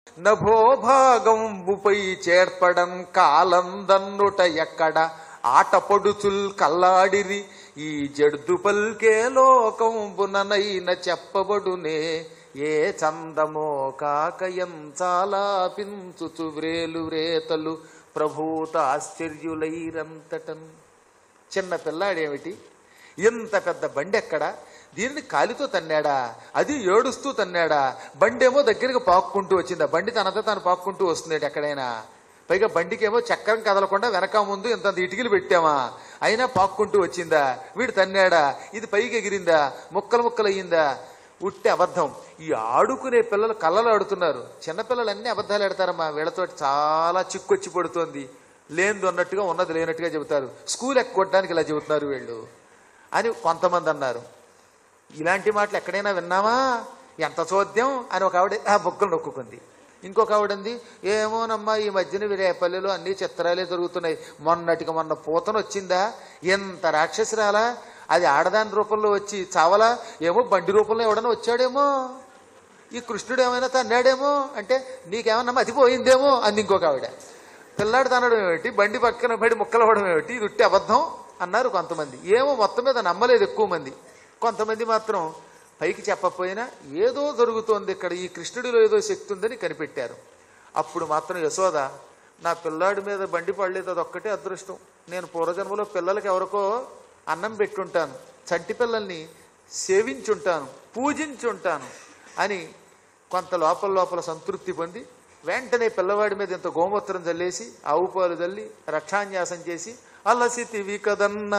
నభోభాగంబుపై చేర్పడం కాలందన్నుట ఎక్కడ ఆట పొడుచుల్ కల్లాడిరి ఈ జడ్దు పల్కే లోకంబుననైన చెప్పబడునే ఏ చందమో కాకయం చాలా పించుచు వ్రేలు వ్రేతలు ప్రభూత ఆశ్చర్యులైరంతటన్ చిన్న పిల్లాడేమిటి ఇంత పెద్ద బండి ఎక్కడ దీనిని కాలితో తన్నాడా అది ఏడుస్తూ తన్నాడా బండేమో దగ్గరికి పాక్కుంటూ వచ్చిందా బండి తనంతా తాను పాక్కుంటూ వస్తుంది ఎక్కడైనా పైగా బండికేమో చక్రం కదలకుండా వెనక ముందు ఇంత ఇటుకలు పెట్టామా అయినా పాక్కుంటూ వచ్చిందా వీడు తన్నాడా ఇది పైకి ఎగిరిందా ముక్కలు ముక్కలు అయ్యిందా ఉట్టి అబద్ధం ఈ ఆడుకునే పిల్లలు కళ్ళలు ఆడుతున్నారు చిన్నపిల్లలు అన్ని అబద్ధాలు ఆడతారమ్మా వీళ్ళతో చాలా చిక్కొచ్చి పడుతోంది లేనిది ఉన్నట్టుగా ఉన్నది లేనట్టుగా చెబుతారు స్కూల్ ఎక్కొట్టడానికి ఇలా చెబుతున్నారు వీళ్ళు అని కొంతమంది అన్నారు ఇలాంటి మాటలు ఎక్కడైనా విన్నామా ఎంత చోద్యం అని ఒక ఆవిడ ఆ బొగ్గలు నొక్కుంది ఇంకొక ఆవిడంది ఏమోనమ్మా ఈ మధ్యన విరేపల్లిలో అన్ని చిత్రాలే జరుగుతున్నాయి మొన్నటికి మొన్న పూతన వచ్చిందా ఎంత రాక్షసురాలా అది ఆడదాని రూపంలో వచ్చి చావలా ఏమో బండి రూపంలో ఎవడన్నా వచ్చాడేమో ఈ కృష్ణుడు ఏమైనా తన్నాడేమో అంటే నీకేమన్నా మతిపోయిందేమో అంది ఇంకొక ఆవిడ పిల్లాడు తనడం ఏమిటి బండి పక్కన పడి ముక్కలు అవ్వడం ఏమిటి ఇది ఉట్టి అబద్ధం అన్నారు కొంతమంది ఏమో మొత్తం మీద నమ్మలేదు ఎక్కువ మంది కొంతమంది మాత్రం పైకి చెప్పకపోయినా ఏదో జరుగుతోంది ఇక్కడ ఈ కృష్ణుడిలో ఏదో శక్తి ఉందని కనిపెట్టారు అప్పుడు మాత్రం యశోద నా పిల్లాడి మీద బండి పడలేదు అది ఒక్కటే అదృష్టం నేను పూర్వజన్మలో పిల్లలకి ఎవరికో అన్నం పెట్టుంటాను చంటి పిల్లల్ని సేవించుంటాను పూజించుంటాను అని కొంత లోపల లోపల సంతృప్తి పొంది వెంటనే పిల్లవాడి మీద ఇంత గోమూత్రం చల్లేసి ఆవు పాలు చల్లి రక్షాన్యాసం చేసి అలసితివి కదన్న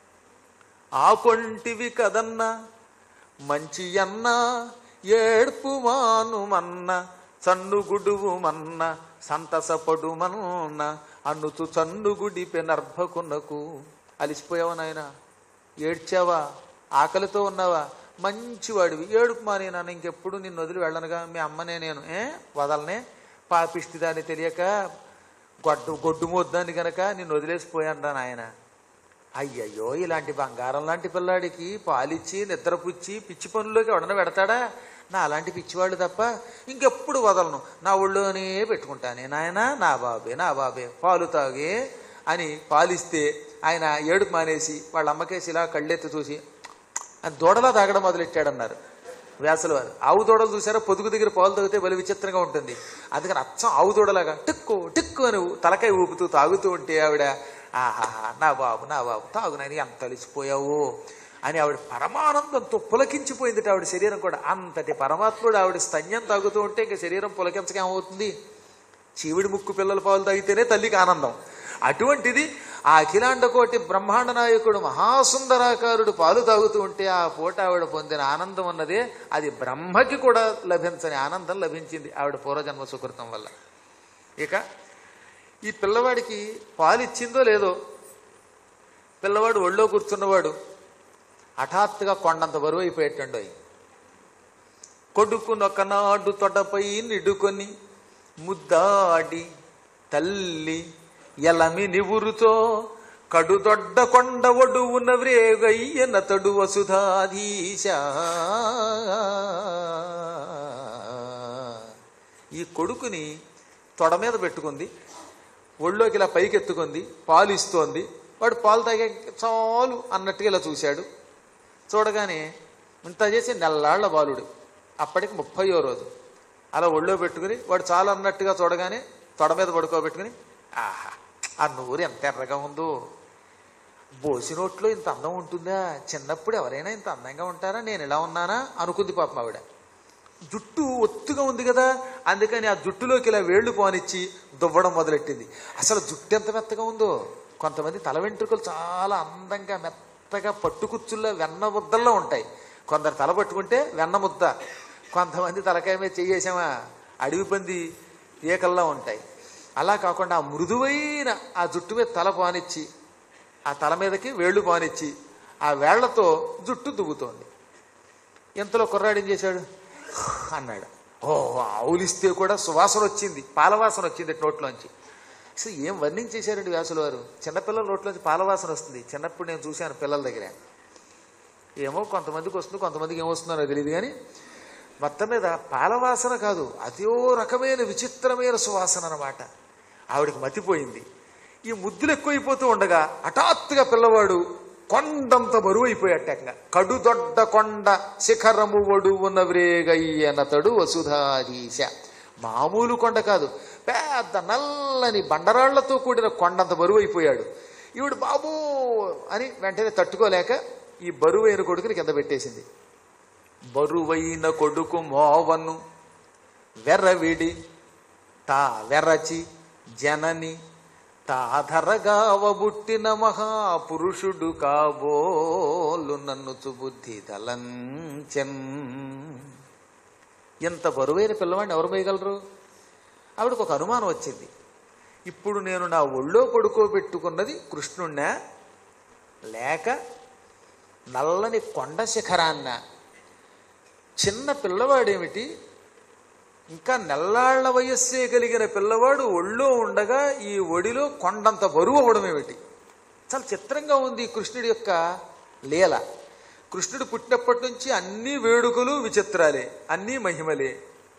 ఆకొంటివి కదన్న మంచి అన్న ఏడ్పు మానుమన్న చన్నుగుడువు మన్న సంతసపడు మన్న అన్నుతు చన్నుగుడి పెనర్భకునకు అలిసిపోయావా నాయన ఏడ్చావా ఆకలితో ఉన్నావా మంచివాడివి ఏడుపు మానే నాన్న ఇంకెప్పుడు నిన్ను వదిలి వెళ్ళనుగా మీ అమ్మనే నేను ఏ వదలనే పాపిష్టి దాన్ని తెలియక గొడ్డు గొడ్డు మోద్దాన్ని గనక నిన్ను వదిలేసిపోయాను నాయన అయ్యయ్యో ఇలాంటి బంగారం లాంటి పిల్లాడికి పాలిచ్చి నిద్రపుచ్చి పిచ్చి పనుల్లోకి ఎవడన పెడతాడా నా అలాంటి పిచ్చివాళ్ళు తప్ప ఇంకెప్పుడు వదలను నా ఒళ్ళోనే పెట్టుకుంటానే నాయన నా బాబే నా బాబే పాలు తాగే అని పాలిస్తే ఆయన ఏడుపు మానేసి వాళ్ళ అమ్మకేసి ఇలా కళ్ళెత్తి చూసి అని దూడలా తాగడం మొదలెట్టాడన్నారు వ్యాసల వారు ఆవు దూడలు చూసారా పొదుగు దగ్గర పాలు తాగితే బలి విచిత్రంగా ఉంటుంది అందుకని అచ్చం ఆవు దూడలాగా టిక్కు టిక్కు అని తలకాయ ఊపుతూ తాగుతూ ఉంటే ఆవిడ ఆహాహా నా బాబు నా బాబు తాగు నాయన ఎంత అలిసిపోయావు అని ఆవిడ పరమానందంతో పులకించిపోయింది ఆవిడ శరీరం కూడా అంతటి పరమాత్ముడు ఆవిడ స్తన్యం తాగుతూ ఉంటే ఇంకా శరీరం పులకించక ఏమవుతుంది చీవిడి ముక్కు పిల్లల పాలు తాగితేనే తల్లికి ఆనందం అటువంటిది ఆ అఖిలాండకోటి బ్రహ్మాండ నాయకుడు మహాసుందరాకారుడు పాలు తాగుతూ ఉంటే ఆ పూట ఆవిడ పొందిన ఆనందం అన్నదే అది బ్రహ్మకి కూడా లభించని ఆనందం లభించింది ఆవిడ పూర్వజన్మ సుకృతం వల్ల ఇక ఈ పిల్లవాడికి పాలు ఇచ్చిందో లేదో పిల్లవాడు ఒళ్ళో కూర్చున్నవాడు హఠాత్తుగా కొండంత బరువు అయిపోయేటండు కొడుకునొకనాడు తొడపై నిడుకొని ముద్దాడి తల్లి ఎలమి నివురుతో కడుదొడ్డ కొండ ఒడువున వ్రేగయ్యనతడు వసుధాధీశ ఈ కొడుకుని తొడ మీద పెట్టుకుంది ఒళ్ళోకి ఇలా పైకెత్తుకుంది పాలు ఇస్తోంది వాడు పాలు తాగే చాలు అన్నట్టుగా ఇలా చూశాడు చూడగానే ఇంత చేసి నెల్లాళ్ల బాలుడు అప్పటికి ముప్పయో రోజు అలా ఒళ్ళో పెట్టుకుని వాడు చాలు అన్నట్టుగా చూడగానే తొడ మీద పడుకోబెట్టుకుని ఆహా ఆ నూరు ఎంత ఎర్రగా ఉందో బోసి నోట్లో ఇంత అందం ఉంటుందా చిన్నప్పుడు ఎవరైనా ఇంత అందంగా ఉంటారా నేను ఇలా ఉన్నానా అనుకుంది పాపం ఆవిడ జుట్టు ఒత్తుగా ఉంది కదా అందుకని ఆ జుట్టులోకి ఇలా వేళ్లు పోనిచ్చి దువ్వడం మొదలెట్టింది అసలు జుట్టు ఎంత మెత్తగా ఉందో కొంతమంది తల వెంట్రుకలు చాలా అందంగా మెత్తగా పట్టుకుచ్చుల్లో వెన్న ముద్దల్లో ఉంటాయి కొందరు తల పట్టుకుంటే వెన్న ముద్ద కొంతమంది తలకాయ మీద చేయేసామా అడవి పంది ఏకల్లా ఉంటాయి అలా కాకుండా ఆ మృదువైన ఆ జుట్టు మీద తల పానిచ్చి ఆ తల మీదకి వేళ్ళు పానిచ్చి ఆ వేళ్లతో జుట్టు దువ్వుతోంది ఇంతలో కుర్రాడు ఏం చేశాడు అన్నాడు ఓ ఆవులిస్తే కూడా సువాసన వచ్చింది పాలవాసన వచ్చింది నోట్లోంచి అసలు ఏం వర్ణించేశారండి వ్యాసుల వారు చిన్నపిల్లల నోట్లోంచి పాలవాసన వస్తుంది చిన్నప్పుడు నేను చూశాను పిల్లల దగ్గర ఏమో కొంతమందికి వస్తుంది కొంతమందికి ఏమొస్తుందో నాకు తెలియదు కానీ మొత్తం మీద పాలవాసన కాదు అదో రకమైన విచిత్రమైన సువాసన అనమాట ఆవిడకి మతిపోయింది ఈ ముద్దులు ఎక్కువైపోతూ ఉండగా హఠాత్తుగా పిల్లవాడు కొండంత బరువు అయిపోయాటంగా కడుదొడ్డ కొండ శిఖరము ఒడువున వ్రేగయ్యనతడు వసుధాధీశ మామూలు కొండ కాదు పెద్ద నల్లని బండరాళ్లతో కూడిన కొండంత బరువు అయిపోయాడు ఈవిడ బాబు అని వెంటనే తట్టుకోలేక ఈ బరువైన కొడుకుని కింద పెట్టేసింది బరువైన కొడుకు మోవను వెర్రవిడి తా వెరచి జనని తాధరగావబుట్టిన మహాపురుషుడు కాబోలు నన్ను బుద్ధి తలంచెన్ ఎంత బరువైన పిల్లవాడిని ఎవరు వేయగలరు ఆవిడకు ఒక అనుమానం వచ్చింది ఇప్పుడు నేను నా ఒళ్ళో పడుకోబెట్టుకున్నది కృష్ణుణ్ణా లేక నల్లని కొండ శిఖరాన్న చిన్న పిల్లవాడేమిటి ఇంకా నెల్లాళ్ల వయస్సే కలిగిన పిల్లవాడు ఒళ్ళో ఉండగా ఈ ఒడిలో కొండంత బరువు అవ్వడం ఏమిటి చాలా చిత్రంగా ఉంది ఈ కృష్ణుడి యొక్క లీల కృష్ణుడు పుట్టినప్పటి నుంచి అన్ని వేడుకలు విచిత్రాలే అన్నీ మహిమలే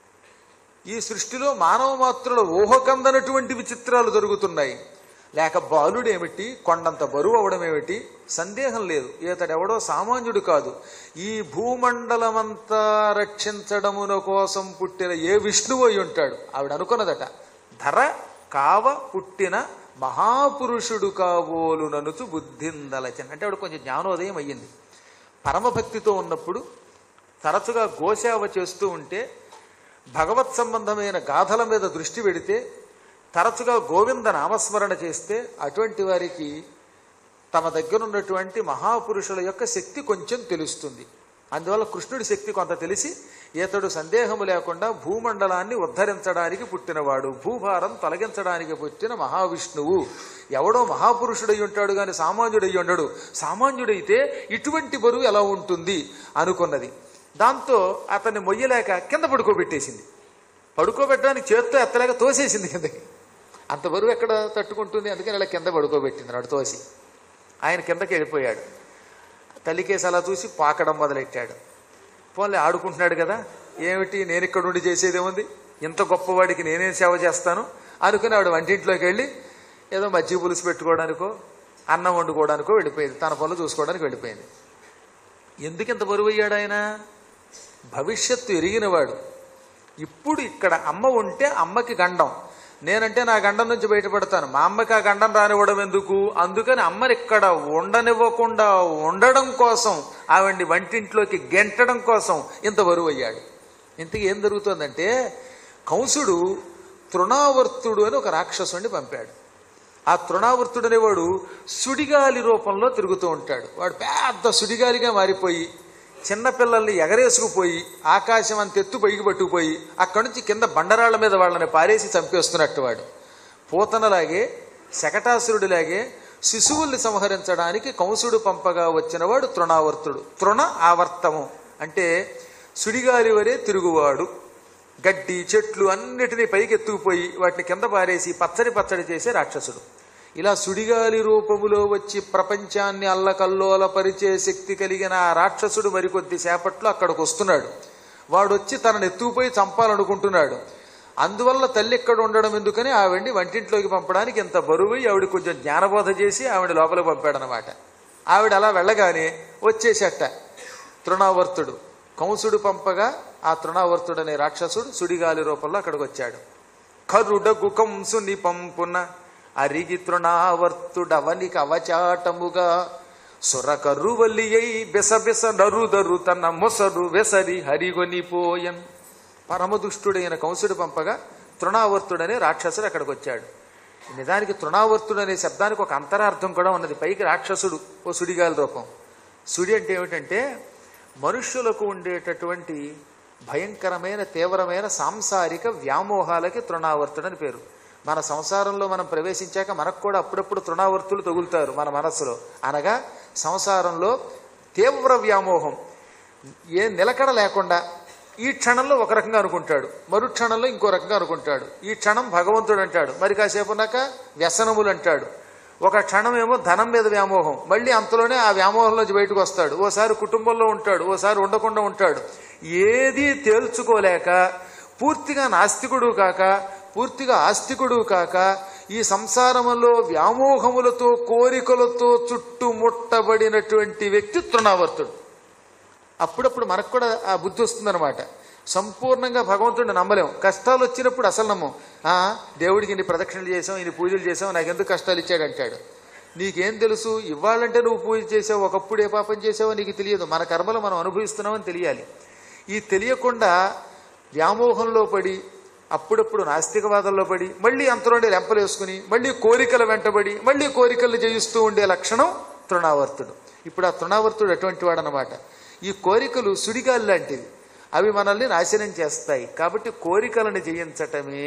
ఈ సృష్టిలో మానవ మాత్రుల ఊహకందనటువంటి విచిత్రాలు జరుగుతున్నాయి లేక బాలుడేమిటి కొండంత బరువు అవడం ఏమిటి సందేహం లేదు ఇతడెవడో సామాన్యుడు కాదు ఈ భూమండలమంతా రక్షించడమున కోసం పుట్టిన ఏ విష్ణువు అయి ఉంటాడు ఆవిడ అనుకున్నదట ధర కావ పుట్టిన మహాపురుషుడు కాబోలు ననుచు బుద్ధిందలచన్ అంటే ఆవిడ కొంచెం జ్ఞానోదయం అయ్యింది పరమభక్తితో ఉన్నప్పుడు తరచుగా గోసేవ చేస్తూ ఉంటే భగవత్ సంబంధమైన గాథల మీద దృష్టి పెడితే తరచుగా గోవింద నామస్మరణ చేస్తే అటువంటి వారికి తమ దగ్గర ఉన్నటువంటి మహాపురుషుల యొక్క శక్తి కొంచెం తెలుస్తుంది అందువల్ల కృష్ణుడి శక్తి కొంత తెలిసి ఇతడు సందేహము లేకుండా భూమండలాన్ని ఉద్ధరించడానికి పుట్టినవాడు భూభారం తొలగించడానికి పుట్టిన మహావిష్ణువు ఎవడో మహాపురుషుడై ఉంటాడు కానీ సామాన్యుడై ఉండడు సామాన్యుడైతే ఇటువంటి బరువు ఎలా ఉంటుంది అనుకున్నది దాంతో అతన్ని మొయ్యలేక కింద పడుకోబెట్టేసింది పడుకోబెట్టడానికి చేత్తో ఎత్తలేక తోసేసింది కిందకి అంత బరువు ఎక్కడ తట్టుకుంటుంది అందుకని అలా కింద పడుకోబెట్టింది నాడు తోసి ఆయన కిందకి వెళ్ళిపోయాడు తల్లికేసి అలా చూసి పాకడం మొదలెట్టాడు పోన్లే ఆడుకుంటున్నాడు కదా ఏమిటి నేను ఇక్కడ ఉండి చేసేదేముంది ఇంత గొప్పవాడికి నేనేం సేవ చేస్తాను అనుకుని ఆవిడ వంటింట్లోకి వెళ్ళి ఏదో మజ్జి పులుసు పెట్టుకోవడానికో అన్నం వండుకోవడానికో వెళ్ళిపోయింది తన పనులు చూసుకోవడానికి వెళ్ళిపోయింది ఎందుకు ఇంత బరువు అయ్యాడు ఆయన భవిష్యత్తు ఎరిగినవాడు ఇప్పుడు ఇక్కడ అమ్మ ఉంటే అమ్మకి గండం నేనంటే నా గండం నుంచి బయటపడతాను మా అమ్మకి ఆ గండం రానివ్వడం ఎందుకు అందుకని అమ్మని ఇక్కడ ఉండనివ్వకుండా ఉండడం కోసం ఆవిడ్ని వంటింట్లోకి గెంటడం కోసం ఇంత బరువు అయ్యాడు ఇంతకీ ఏం జరుగుతుందంటే కంసుడు తృణావర్తుడు అని ఒక రాక్షసుని పంపాడు ఆ తృణావర్తుడు అనేవాడు సుడిగాలి రూపంలో తిరుగుతూ ఉంటాడు వాడు పెద్ద సుడిగాలిగా మారిపోయి చిన్నపిల్లల్ని ఎగరేసుకుపోయి ఆకాశం అంత ఎత్తు పైకి పట్టుకుపోయి అక్కడి నుంచి కింద బండరాళ్ల మీద వాళ్ళని పారేసి చంపేస్తున్నట్టు వాడు పూతనలాగే శకటాసురుడిలాగే శిశువుల్ని సంహరించడానికి కంసుడు పంపగా వచ్చినవాడు తృణావర్తుడు తృణ ఆవర్తము అంటే సుడిగాలి వరే తిరుగువాడు గడ్డి చెట్లు అన్నిటినీ పైకి ఎత్తుకుపోయి వాటిని కింద పారేసి పచ్చడి పచ్చడి చేసే రాక్షసుడు ఇలా సుడిగాలి రూపములో వచ్చి ప్రపంచాన్ని అల్లకల్లోల పరిచే శక్తి కలిగిన ఆ రాక్షసుడు మరికొద్ది సేపట్లో అక్కడికి వస్తున్నాడు వాడు వచ్చి తనను ఎత్తుకుపోయి చంపాలనుకుంటున్నాడు అందువల్ల తల్లి ఇక్కడ ఉండడం ఎందుకని ఆవిడ్ని వంటింట్లోకి పంపడానికి ఇంత బరువు ఆవిడ కొంచెం జ్ఞానబోధ చేసి ఆవిడ లోపల పంపాడనమాట ఆవిడ అలా వెళ్ళగానే వచ్చేసట తృణావర్తుడు కంసుడు పంపగా ఆ తృణావర్తుడు అనే రాక్షసుడు సుడిగాలి రూపంలో అక్కడికి వచ్చాడు కరుడగు కంసుని పంపున అరిగి తృణావర్తుడవనికి అవచాటముగా సురకరువలి అయి బెసబెస నరుదరు తన మొసరు వెసరి హరిగొనిపోయన్ పరమదుష్టుడైన కంసుడు పంపగా తృణావర్తుడనే రాక్షసుడు అక్కడికి వచ్చాడు నిజానికి తృణావర్తుడు అనే శబ్దానికి ఒక అంతరార్థం కూడా ఉన్నది పైకి రాక్షసుడు ఓ సుడిగాలి రూపం సుడి అంటే ఏమిటంటే మనుష్యులకు ఉండేటటువంటి భయంకరమైన తీవ్రమైన సాంసారిక వ్యామోహాలకి తృణావర్తుడని పేరు మన సంసారంలో మనం ప్రవేశించాక మనకు కూడా అప్పుడప్పుడు తృణావర్తులు తగులుతారు మన మనస్సులో అనగా సంసారంలో తీవ్ర వ్యామోహం ఏ నిలకడ లేకుండా ఈ క్షణంలో ఒక రకంగా అనుకుంటాడు మరు క్షణంలో ఇంకో రకంగా అనుకుంటాడు ఈ క్షణం భగవంతుడు అంటాడు మరి కాసేపు ఉన్నాక వ్యసనములు అంటాడు ఒక క్షణమేమో ధనం మీద వ్యామోహం మళ్ళీ అంతలోనే ఆ వ్యామోహంలోంచి బయటకు వస్తాడు ఓసారి కుటుంబంలో ఉంటాడు ఓసారి ఉండకుండా ఉంటాడు ఏదీ తేల్చుకోలేక పూర్తిగా నాస్తికుడు కాక పూర్తిగా ఆస్తికుడు కాక ఈ సంసారములో వ్యామోహములతో కోరికలతో చుట్టుముట్టబడినటువంటి వ్యక్తి తృణావర్తుడు అప్పుడప్పుడు మనకు కూడా ఆ బుద్ధి వస్తుందన్నమాట సంపూర్ణంగా భగవంతుడిని నమ్మలేం కష్టాలు వచ్చినప్పుడు అసలు నమ్మం ఆ, దేవుడికి ఇన్ని ప్రదక్షిణలు చేసాం ఇన్ని పూజలు చేసాం నాకెందుకు కష్టాలు ఇచ్చాడు అంటాడు నీకేం తెలుసు ఇవ్వాలంటే నువ్వు పూజ చేసావు ఒకప్పుడు ఏ పాపం చేసావో నీకు తెలియదు మన కర్మలు మనం అనుభవిస్తున్నామని తెలియాలి ఈ తెలియకుండా వ్యామోహంలో పడి అప్పుడప్పుడు నాస్తికవాదంలో పడి మళ్ళీ అంతలోనే లెంపలు వేసుకుని మళ్ళీ కోరికల వెంటబడి మళ్ళీ కోరికలు జయిస్తూ ఉండే లక్షణం తృణావర్తుడు ఇప్పుడు ఆ తృణావర్తుడు అటువంటి వాడనమాట ఈ కోరికలు సుడిగాలి లాంటివి అవి మనల్ని నాశనం చేస్తాయి కాబట్టి కోరికలను జయించటమే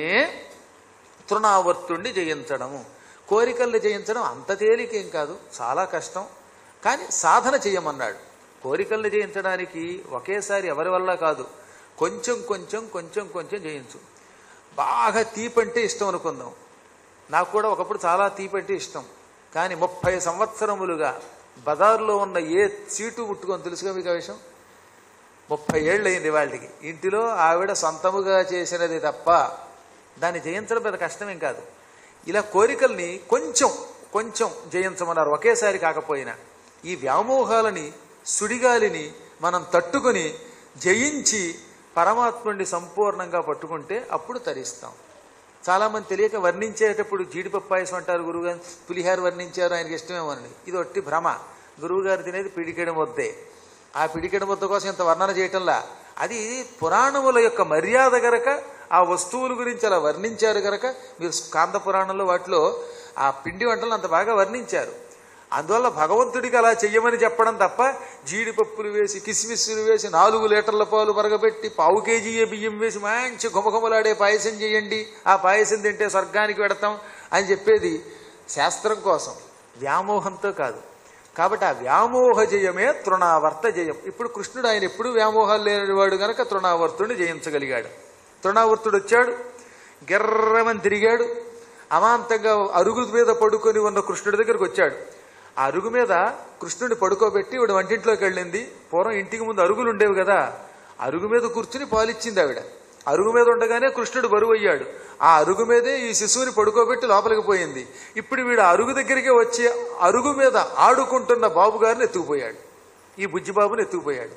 తృణావర్తుణ్ణి జయించడము కోరికల్ని జయించడం అంత తేలికేం కాదు చాలా కష్టం కానీ సాధన చేయమన్నాడు కోరికల్ని జయించడానికి ఒకేసారి ఎవరి వల్ల కాదు కొంచెం కొంచెం కొంచెం కొంచెం జయించు బాగా తీపంటే ఇష్టం అనుకుందాం నాకు కూడా ఒకప్పుడు చాలా తీపంటే ఇష్టం కానీ ముప్పై సంవత్సరములుగా బజార్లో ఉన్న ఏ సీటు ముట్టుకొని తెలుసుగా మీకు ఆ విషయం ముప్పై ఏళ్ళు అయింది వాళ్ళకి ఇంటిలో ఆవిడ సొంతముగా చేసినది తప్ప దాన్ని జయించడం పెద్ద కష్టమేం కాదు ఇలా కోరికల్ని కొంచెం కొంచెం జయించమన్నారు ఒకేసారి కాకపోయినా ఈ వ్యామోహాలని సుడిగాలిని మనం తట్టుకొని జయించి పరమాత్ముడిని సంపూర్ణంగా పట్టుకుంటే అప్పుడు తరిస్తాం చాలామంది తెలియక వర్ణించేటప్పుడు జీడిపప్పు పాయసం అంటారు గురువుగారు పులిహార వర్ణించారు ఆయనకి ఇష్టమేమోనని ఇది ఒట్టి భ్రమ గురువుగారు తినేది పిడికెడు ముద్దే ఆ పిడికెడు ముద్ద కోసం ఇంత వర్ణన చేయటంలా అది పురాణముల యొక్క మర్యాద గనక ఆ వస్తువుల గురించి అలా వర్ణించారు గనక మీరు కాంత పురాణంలో వాటిలో ఆ పిండి వంటలను అంత బాగా వర్ణించారు అందువల్ల భగవంతుడికి అలా చెయ్యమని చెప్పడం తప్ప జీడిపప్పులు వేసి కిస్మిస్సులు వేసి నాలుగు లీటర్ల పాలు మరగబెట్టి పావు కేజీ బియ్యం వేసి మంచి ఘుమఘుమలాడే పాయసం చేయండి ఆ పాయసం తింటే స్వర్గానికి వెడతాం అని చెప్పేది శాస్త్రం కోసం వ్యామోహంతో కాదు కాబట్టి ఆ వ్యామోహ జయమే తృణావర్త జయం ఇప్పుడు కృష్ణుడు ఆయన ఎప్పుడూ వ్యామోహాలు లేనివాడు గనక తృణావర్తుడిని జయించగలిగాడు తృణావర్తుడు వచ్చాడు గిర్రమని తిరిగాడు అమాంతంగా అరుగు మీద పడుకొని ఉన్న కృష్ణుడి దగ్గరికి వచ్చాడు ఆ అరుగు మీద కృష్ణుడిని పడుకోబెట్టి ఈవిడ వంటింట్లోకి వెళ్ళింది పూర్వం ఇంటికి ముందు అరుగులు ఉండేవి కదా అరుగు మీద కూర్చుని పాలిచ్చింది ఆవిడ అరుగు మీద ఉండగానే కృష్ణుడు బరువు అయ్యాడు ఆ అరుగు మీదే ఈ శిశువుని పడుకోబెట్టి లోపలికి పోయింది ఇప్పుడు వీడు అరుగు దగ్గరికి వచ్చి అరుగు మీద ఆడుకుంటున్న బాబు గారిని ఎత్తుకుపోయాడు ఈ బుజ్జిబాబుని ఎత్తుకుపోయాడు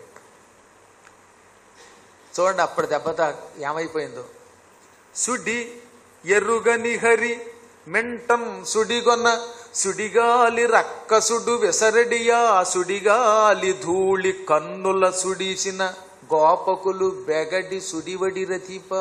చూడండి అప్పటి దెబ్బత ఏమైపోయిందో సుడి ఎర్రుగని హరి మెంటం సుడిగొన్న సుడిగాలి రక్కసుడు వెసరడియా సుడిగాలి ధూళి కన్నుల సుడిసిన గోపకులు బెగడి సుడివడి రతిపా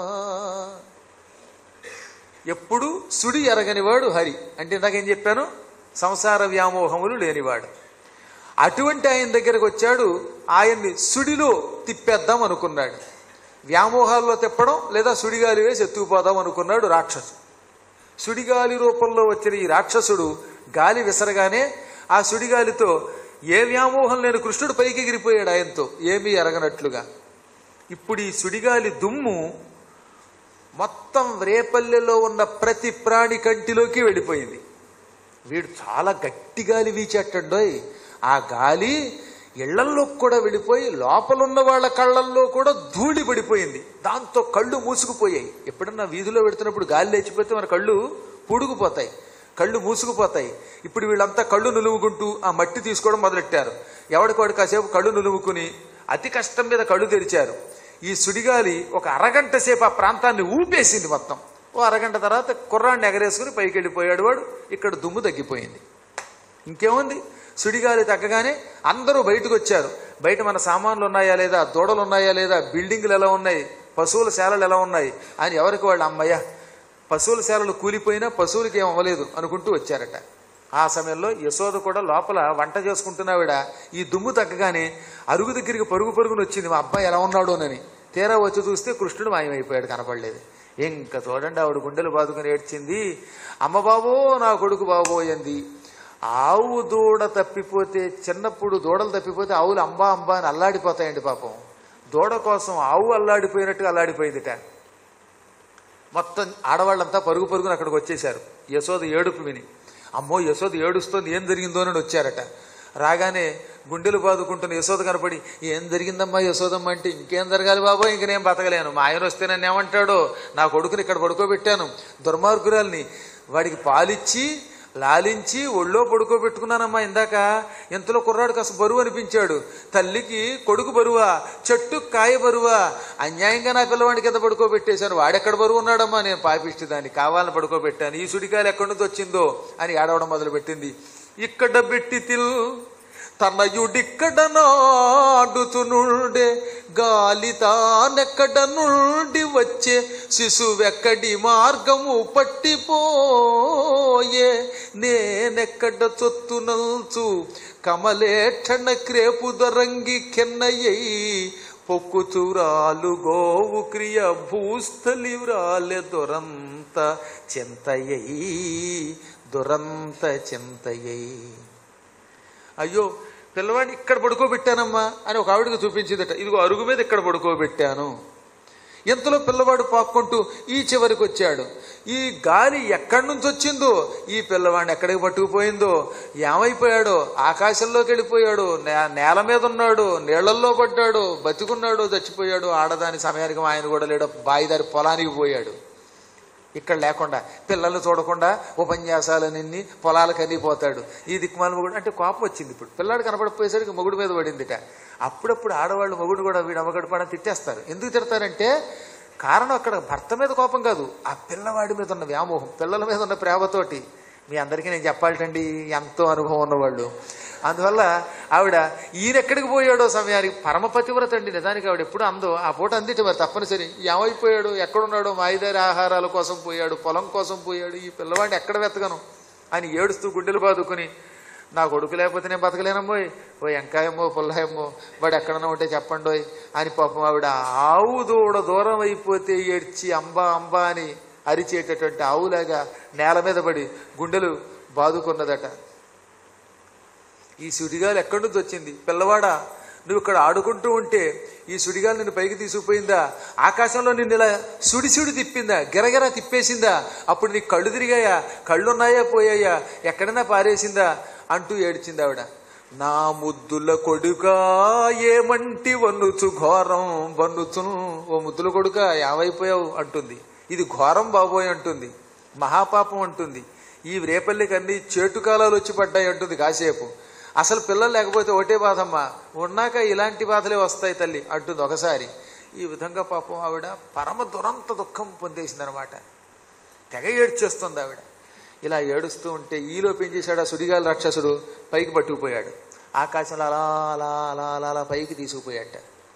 ఎప్పుడు సుడి ఎరగనివాడు హరి అంటే ఇందాకేం చెప్పాను సంసార వ్యామోహములు లేనివాడు అటువంటి ఆయన దగ్గరకు వచ్చాడు ఆయన్ని సుడిలో తిప్పేద్దాం అనుకున్నాడు వ్యామోహాల్లో తిప్పడం లేదా సుడిగాలి వేసి ఎత్తుకుపోదాం అనుకున్నాడు రాక్షసు సుడిగాలి రూపంలో వచ్చిన ఈ రాక్షసుడు గాలి విసరగానే ఆ సుడిగాలితో ఏ వ్యామోహం లేని కృష్ణుడు పైకి ఎగిరిపోయాడు ఆయనతో ఏమీ ఎరగనట్లుగా ఇప్పుడు ఈ సుడిగాలి దుమ్ము మొత్తం రేపల్లెలో ఉన్న ప్రతి ప్రాణి కంటిలోకి వెళ్ళిపోయింది వీడు చాలా గట్టి గాలి వీచేటండోయ్ ఆ గాలి ఇళ్లల్లో కూడా వెళ్ళిపోయి లోపలున్న వాళ్ళ కళ్ళల్లో కూడా ధూళి పడిపోయింది దాంతో కళ్ళు మూసుకుపోయాయి ఎప్పుడన్నా వీధిలో పెడుతున్నప్పుడు గాలి లేచిపోతే మన కళ్ళు పూడుకుపోతాయి కళ్ళు మూసుకుపోతాయి ఇప్పుడు వీళ్ళంతా కళ్ళు నులువుకుంటూ ఆ మట్టి తీసుకోవడం మొదలెట్టారు ఎవడికోడి కాసేపు కళ్ళు నులువుకుని అతి కష్టం మీద కళ్ళు తెరిచారు ఈ సుడిగాలి ఒక అరగంట సేపు ఆ ప్రాంతాన్ని ఊపేసింది మొత్తం ఓ అరగంట తర్వాత కుర్రాన్ని ఎగరేసుకుని పైకి వెళ్ళిపోయాడు వాడు ఇక్కడ దుమ్ము తగ్గిపోయింది ఇంకేముంది సుడిగాలి తగ్గగానే అందరూ బయటకు వచ్చారు బయట మన సామాన్లు ఉన్నాయా లేదా దూడలు ఉన్నాయా లేదా బిల్డింగ్లు ఎలా ఉన్నాయి పశువుల శాలలు ఎలా ఉన్నాయి అని ఎవరికి వాళ్ళు అమ్మయ్య పశువుల శాలలు కూలిపోయినా పశువులకి ఏం అవ్వలేదు అనుకుంటూ వచ్చారట ఆ సమయంలో యశోద కూడా లోపల వంట చేసుకుంటున్నావిడ ఈ దుమ్ము తగ్గగానే అరుగు దగ్గరికి పరుగు పరుగుని వచ్చింది మా అబ్బాయి ఎలా ఉన్నాడోనని తీరా వచ్చి చూస్తే కృష్ణుడు మాయమైపోయాడు కనపడలేదు ఇంకా చూడండి ఆవిడ గుండెలు బాదుకుని ఏడ్చింది అమ్మ బాబో నా కొడుకు బాబోయంది ఆవు దూడ తప్పిపోతే చిన్నప్పుడు దూడలు తప్పిపోతే ఆవులు అంబా అంబా అని అల్లాడిపోతాయండి పాపం దూడ కోసం ఆవు అల్లాడిపోయినట్టుగా అల్లాడిపోయిందిట మొత్తం ఆడవాళ్ళంతా పరుగు పరుగున అక్కడికి వచ్చేశారు యశోద ఏడుపు విని అమ్మో యశోద ఏడుస్తోంది ఏం జరిగిందో అని వచ్చారట రాగానే గుండెలు బాదుకుంటున్న యశోద కనపడి ఏం జరిగిందమ్మా యశోదమ్మ అంటే ఇంకేం జరగాలి బాబో ఇంక నేను బతకలేను మా ఆయన వస్తే నన్ను ఏమంటాడో నా కొడుకుని ఇక్కడ పడుకోబెట్టాను దుర్మార్గురాల్ని వాడికి పాలిచ్చి లాలించి ఒళ్ళో పడుకోబెట్టుకున్నానమ్మా ఇందాక ఇంతలో కుర్రాడు కాస్త బరువు అనిపించాడు తల్లికి కొడుకు బరువా చెట్టు కాయ బరువా అన్యాయంగా నా పిల్లవాడికి కింద పడుకోబెట్టేశాను వాడెక్కడ బరువు ఉన్నాడమ్మా నేను పాపిష్టి దాన్ని కావాలని పడుకోబెట్టాను ఈ సుడికాయలు ఎక్కడి నుంచి వచ్చిందో అని ఏడవడం మొదలుపెట్టింది ఇక్కడ పెట్టి తిల్ తనయుడిక్కడ నాడుతునుండే గాలి తానెక్కడ నుండి వచ్చే శిశువెక్కడి మార్గము పట్టిపోయే నేనెక్కడ చొత్తునల్చు కమలేక్షణ క్రేపు దొరంగి కెన్నయ్యై పొక్కుచురాలు గోవు క్రియ భూస్థలి వ్రాలె దొరంత చింతయ్యై దురంత చింతయ్యై అయ్యో పిల్లవాడిని ఇక్కడ పడుకోబెట్టానమ్మా అని ఒక ఆవిడకి చూపించిందట ఇదిగో అరుగు మీద ఇక్కడ పడుకోబెట్టాను ఇంతలో పిల్లవాడు పాక్కుంటూ ఈ చివరికి వచ్చాడు ఈ గాలి ఎక్కడి నుంచి వచ్చిందో ఈ పిల్లవాడిని ఎక్కడికి పట్టుకుపోయిందో ఏమైపోయాడో ఆకాశంలోకి వెళ్ళిపోయాడు నే- నేల మీద ఉన్నాడు నీళ్లల్లో పడ్డాడు బతికున్నాడు చచ్చిపోయాడు ఆడదాని సమయానికి ఆయన కూడా లేడు బాయిదారి పొలానికి పోయాడు ఇక్కడ లేకుండా పిల్లలు చూడకుండా ఉపన్యాసాలు నిన్ని పొలాలకు అన్ని పోతాడు ఈ దిక్కుమాల మొగుడు అంటే కోపం వచ్చింది ఇప్పుడు పిల్లాడు కనపడిపోయేసరికి మొగుడు మీద పడిందిట అప్పుడప్పుడు ఆడవాళ్ళు మొగుడు కూడా వీడు అమ్మగడిపడని తిట్టేస్తారు ఎందుకు తిడతారంటే కారణం అక్కడ భర్త మీద కోపం కాదు ఆ పిల్లవాడి మీద ఉన్న వ్యామోహం పిల్లల మీద ఉన్న ప్రేమతోటి మీ అందరికీ నేను చెప్పాలటండి ఎంతో అనుభవం ఉన్నవాళ్ళు అందువల్ల ఆవిడ ఈయన ఎక్కడికి పోయాడో సమయానికి పరమ పతివ్రత అండి నిజానికి ఆవిడ ఎప్పుడు అందో ఆ పూట అందిట మరి తప్పనిసరి ఏమైపోయాడు ఎక్కడున్నాడో మాయిదారి ఆహారాల కోసం పోయాడు పొలం కోసం పోయాడు ఈ పిల్లవాడిని ఎక్కడ వెతకను అని ఏడుస్తూ గుండెలు బాదుకుని నా కొడుకు లేకపోతే నేను బతకలేనమ్మోయ్ ఓ ఎంకాయమ్మో పుల్లయమ్మో వాడు ఎక్కడన్నా ఉంటే చెప్పండోయ్ అని పాపం ఆవిడ ఆవు దూడ దూరం అయిపోతే ఏడ్చి అంబా అంబా అని అరిచేటటువంటి ఆవులాగా నేల మీద పడి గుండెలు బాదుకున్నదట ఈ సుడిగాలు ఎక్కడి నుంచి వచ్చింది పిల్లవాడా నువ్వు ఇక్కడ ఆడుకుంటూ ఉంటే ఈ సుడిగాలు నిన్ను పైకి తీసుకుపోయిందా ఆకాశంలో నిన్ను ఇలా సుడి సుడి తిప్పిందా గిరగిర తిప్పేసిందా అప్పుడు నీకు కళ్ళు తిరిగాయా కళ్ళు ఉన్నాయా పోయాయా ఎక్కడైనా పారేసిందా అంటూ ఏడ్చింది ఆవిడ నా ముద్దుల కొడుకా ఏమంటి వన్నుచు ఘోరం వన్నుచును ఓ ముద్దుల కొడుక ఏమైపోయావు అంటుంది ఇది ఘోరం బాబోయ్ అంటుంది మహాపాపం అంటుంది ఈ రేపల్లికి అన్ని చేటుకాలాలు వచ్చి పడ్డాయి అంటుంది కాసేపు అసలు పిల్లలు లేకపోతే ఒకటే బాధమ్మా ఉన్నాక ఇలాంటి బాధలే వస్తాయి తల్లి అంటుంది ఒకసారి ఈ విధంగా పాపం ఆవిడ పరమ దురంత దుఃఖం పొందేసిందనమాట తెగ ఏడ్చేస్తుంది ఆవిడ ఇలా ఏడుస్తూ ఉంటే ఈలోపు ఏం చేశాడు ఆ సుడిగాలి రాక్షసుడు పైకి పట్టుకుపోయాడు ఆకాశంలో అలా అలా అలా అలా అలా పైకి తీసుకుపోయాట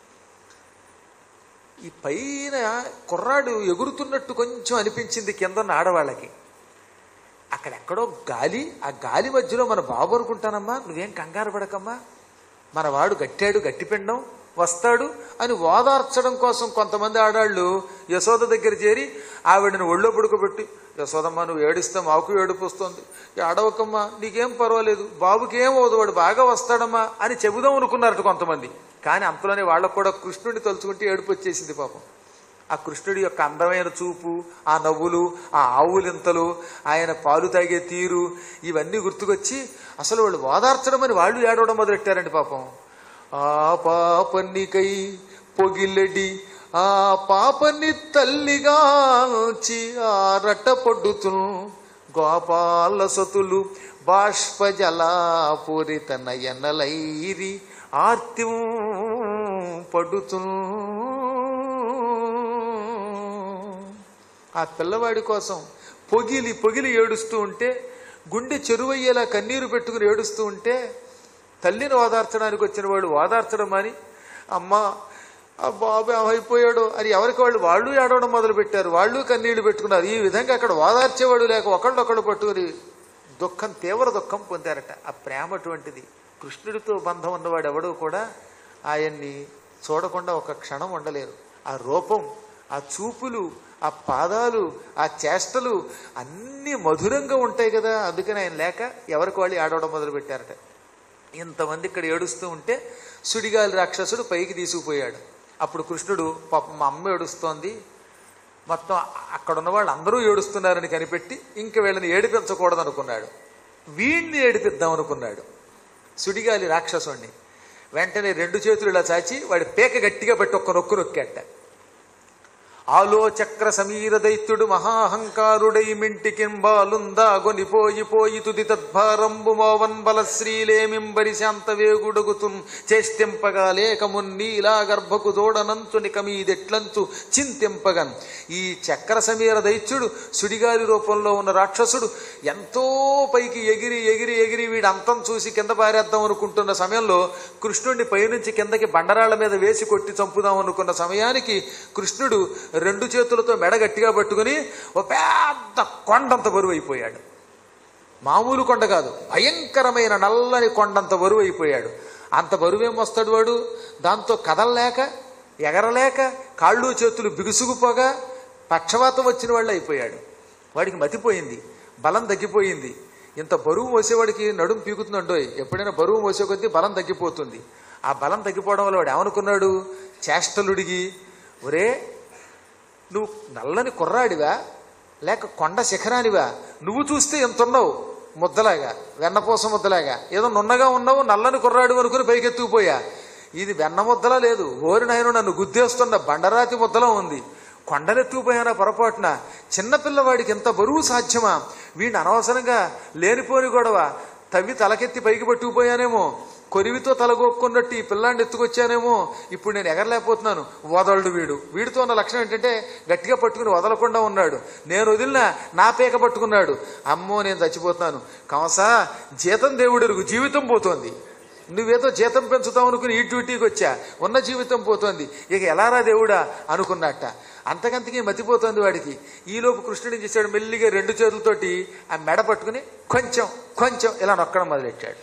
ఈ పైన కుర్రాడు ఎగురుతున్నట్టు కొంచెం అనిపించింది కింద ఉన్న ఆడవాళ్ళకి అక్కడెక్కడో గాలి ఆ గాలి మధ్యలో మన బాబు అనుకుంటానమ్మా నువ్వేం కంగారు పడకమ్మా మన వాడు గట్టాడు గట్టిపిండం వస్తాడు అని ఓదార్చడం కోసం కొంతమంది ఆడాళ్ళు యశోద దగ్గర చేరి ఆవిడని ఒళ్ళో పడుకోబెట్టి యశోదమ్మ నువ్వు ఏడిస్తే మాకు ఏడుపు వస్తుంది ఆడవకమ్మా నీకేం పర్వాలేదు బాబుకి ఏం అవదు వాడు బాగా వస్తాడమ్మా అని చెబుదాం అనుకున్నారట కొంతమంది కానీ అంతలోనే వాళ్ళకు కూడా కృష్ణుడిని తలుచుకుంటే ఏడుపు వచ్చేసింది పాపం ఆ కృష్ణుడి యొక్క అందమైన చూపు ఆ నవ్వులు ఆ ఆవులింతలు ఆయన పాలు తాగే తీరు ఇవన్నీ గుర్తుకొచ్చి అసలు వాళ్ళు ఓదార్చడం అని వాళ్ళు ఏడవడం మొదలెట్టారండి పాపం ఆ పాపనికై పొగిల్లెడి ఆ పాపని తల్లిగాల్చి ఆ రట్ట పొడ్డుతును గోపాల సతులు బాష్పజలాపూరిత నయనలైరి ఆర్త్యం పడుతును ఆ పిల్లవాడి కోసం పొగిలి పొగిలి ఏడుస్తూ ఉంటే గుండె చెరువయ్యేలా కన్నీరు పెట్టుకుని ఏడుస్తూ ఉంటే తల్లిని ఓదార్చడానికి వచ్చిన వాడు ఓదార్చడం అని అమ్మా ఆ బాబు ఏమైపోయాడో అని ఎవరికి వాళ్ళు వాళ్ళు ఏడవడం మొదలు పెట్టారు వాళ్ళు కన్నీళ్లు పెట్టుకున్నారు ఈ విధంగా అక్కడ ఓదార్చేవాడు లేక ఒకళ్ళొకళ్ళు పట్టుకుని దుఃఖం తీవ్ర దుఃఖం పొందారట ఆ ప్రేమ అటువంటిది కృష్ణుడితో బంధం ఉన్నవాడు ఎవడూ కూడా ఆయన్ని చూడకుండా ఒక క్షణం ఉండలేరు ఆ రూపం ఆ చూపులు ఆ పాదాలు ఆ చేష్టలు అన్నీ మధురంగా ఉంటాయి కదా అందుకని ఆయన లేక ఎవరికి వాళ్ళు ఏడవడం మొదలు పెట్టారట ఇంతమంది ఇక్కడ ఏడుస్తూ ఉంటే సుడిగాలి రాక్షసుడు పైకి తీసుకుపోయాడు అప్పుడు కృష్ణుడు పాపం మా అమ్మ ఏడుస్తోంది మొత్తం అక్కడ ఉన్న వాళ్ళు అందరూ ఏడుస్తున్నారని కనిపెట్టి ఇంక వీళ్ళని ఏడిపించకూడదు అనుకున్నాడు వీణ్ణి ఏడిపిద్దాం అనుకున్నాడు సుడిగాలి రాక్షసుణ్ణి వెంటనే రెండు చేతులు ఇలా చాచి వాడి పేక గట్టిగా పెట్టి ఒక్క నొక్కు నొక్కాట ఆలోచక్ర సమీర దైత్యుడు మహాహంకారుడై మింటికింబాలుందా గొనిపోయి పోయి తుది తద్భారంబు మోవన్ బల శ్రీలేమింబరి శాంత వేగుడగుతున్ చేష్టింపగా లేకమున్నీలా గర్భకు దోడనంచు నికమీదెట్లంచు చింతింపగన్ ఈ చక్ర సమీర దైత్యుడు సుడిగాలి రూపంలో ఉన్న రాక్షసుడు ఎంతో పైకి ఎగిరి ఎగిరి ఎగిరి వీడు అంతం చూసి కింద పారేద్దాం అనుకుంటున్న సమయంలో కృష్ణుడిని పైనుంచి కిందకి బండరాళ్ల మీద వేసి కొట్టి చంపుదాం అనుకున్న సమయానికి కృష్ణుడు రెండు చేతులతో మెడ గట్టిగా పట్టుకుని ఓ పెద్ద కొండంత బరువు అయిపోయాడు మామూలు కొండ కాదు భయంకరమైన నల్లని కొండంత బరువు అయిపోయాడు అంత బరువేం వస్తాడు వాడు దాంతో కదలలేక ఎగరలేక కాళ్ళు చేతులు బిగుసుకుపోగా పక్షవాతం వచ్చిన వాళ్ళు అయిపోయాడు వాడికి మతిపోయింది బలం తగ్గిపోయింది ఇంత బరువు మోసేవాడికి నడుము పీకుతుందండోయ్ ఎప్పుడైనా బరువు మోసే కొద్దీ బలం తగ్గిపోతుంది ఆ బలం తగ్గిపోవడం వల్ల వాడు ఏమనుకున్నాడు చేష్టలుడిగి ఒరే నువ్వు నల్లని కుర్రాడివా లేక కొండ శిఖరానివా నువ్వు చూస్తే ఎంత ఉన్నావు ముద్దలాగా వెన్నపూస ముద్దలాగా ఏదో నున్నగా ఉన్నావు నల్లని కుర్రాడు అనుకుని పైకెత్తుకుపోయా ఇది వెన్న ముద్దలా లేదు ఓరి నాయన నన్ను గుద్దేస్తున్న బండరాతి ముద్దలా ఉంది కొండనెత్తుకుపోయానా పొరపాటున చిన్నపిల్లవాడికి ఎంత బరువు సాధ్యమా వీడిని అనవసరంగా లేనిపోని గొడవ తవ్వి తలకెత్తి పైకి పట్టుకుపోయానేమో కొరివితో తలగొక్కున్నట్టు ఈ పిల్లాన్ని ఎత్తుకొచ్చానేమో ఇప్పుడు నేను ఎగరలేకపోతున్నాను వదలడు వీడు వీడితో ఉన్న లక్షణం ఏంటంటే గట్టిగా పట్టుకుని వదలకుండా ఉన్నాడు నేను వదిలినా నా పేక పట్టుకున్నాడు అమ్మో నేను చచ్చిపోతున్నాను కంసా జీతం దేవుడు జీవితం పోతోంది నువ్వేదో జీతం పెంచుతావు అనుకుని ఈ డ్యూటీకి వచ్చా ఉన్న జీవితం పోతోంది ఇక ఎలారా దేవుడా అనుకున్నట్ట అంతకంతకీ మతిపోతోంది వాడికి ఈలోపు కృష్ణుడు ఏం చేశాడు మెల్లిగా రెండు చేతులతోటి ఆ మెడ పట్టుకుని కొంచెం కొంచెం ఇలా నొక్కడం మొదలెట్టాడు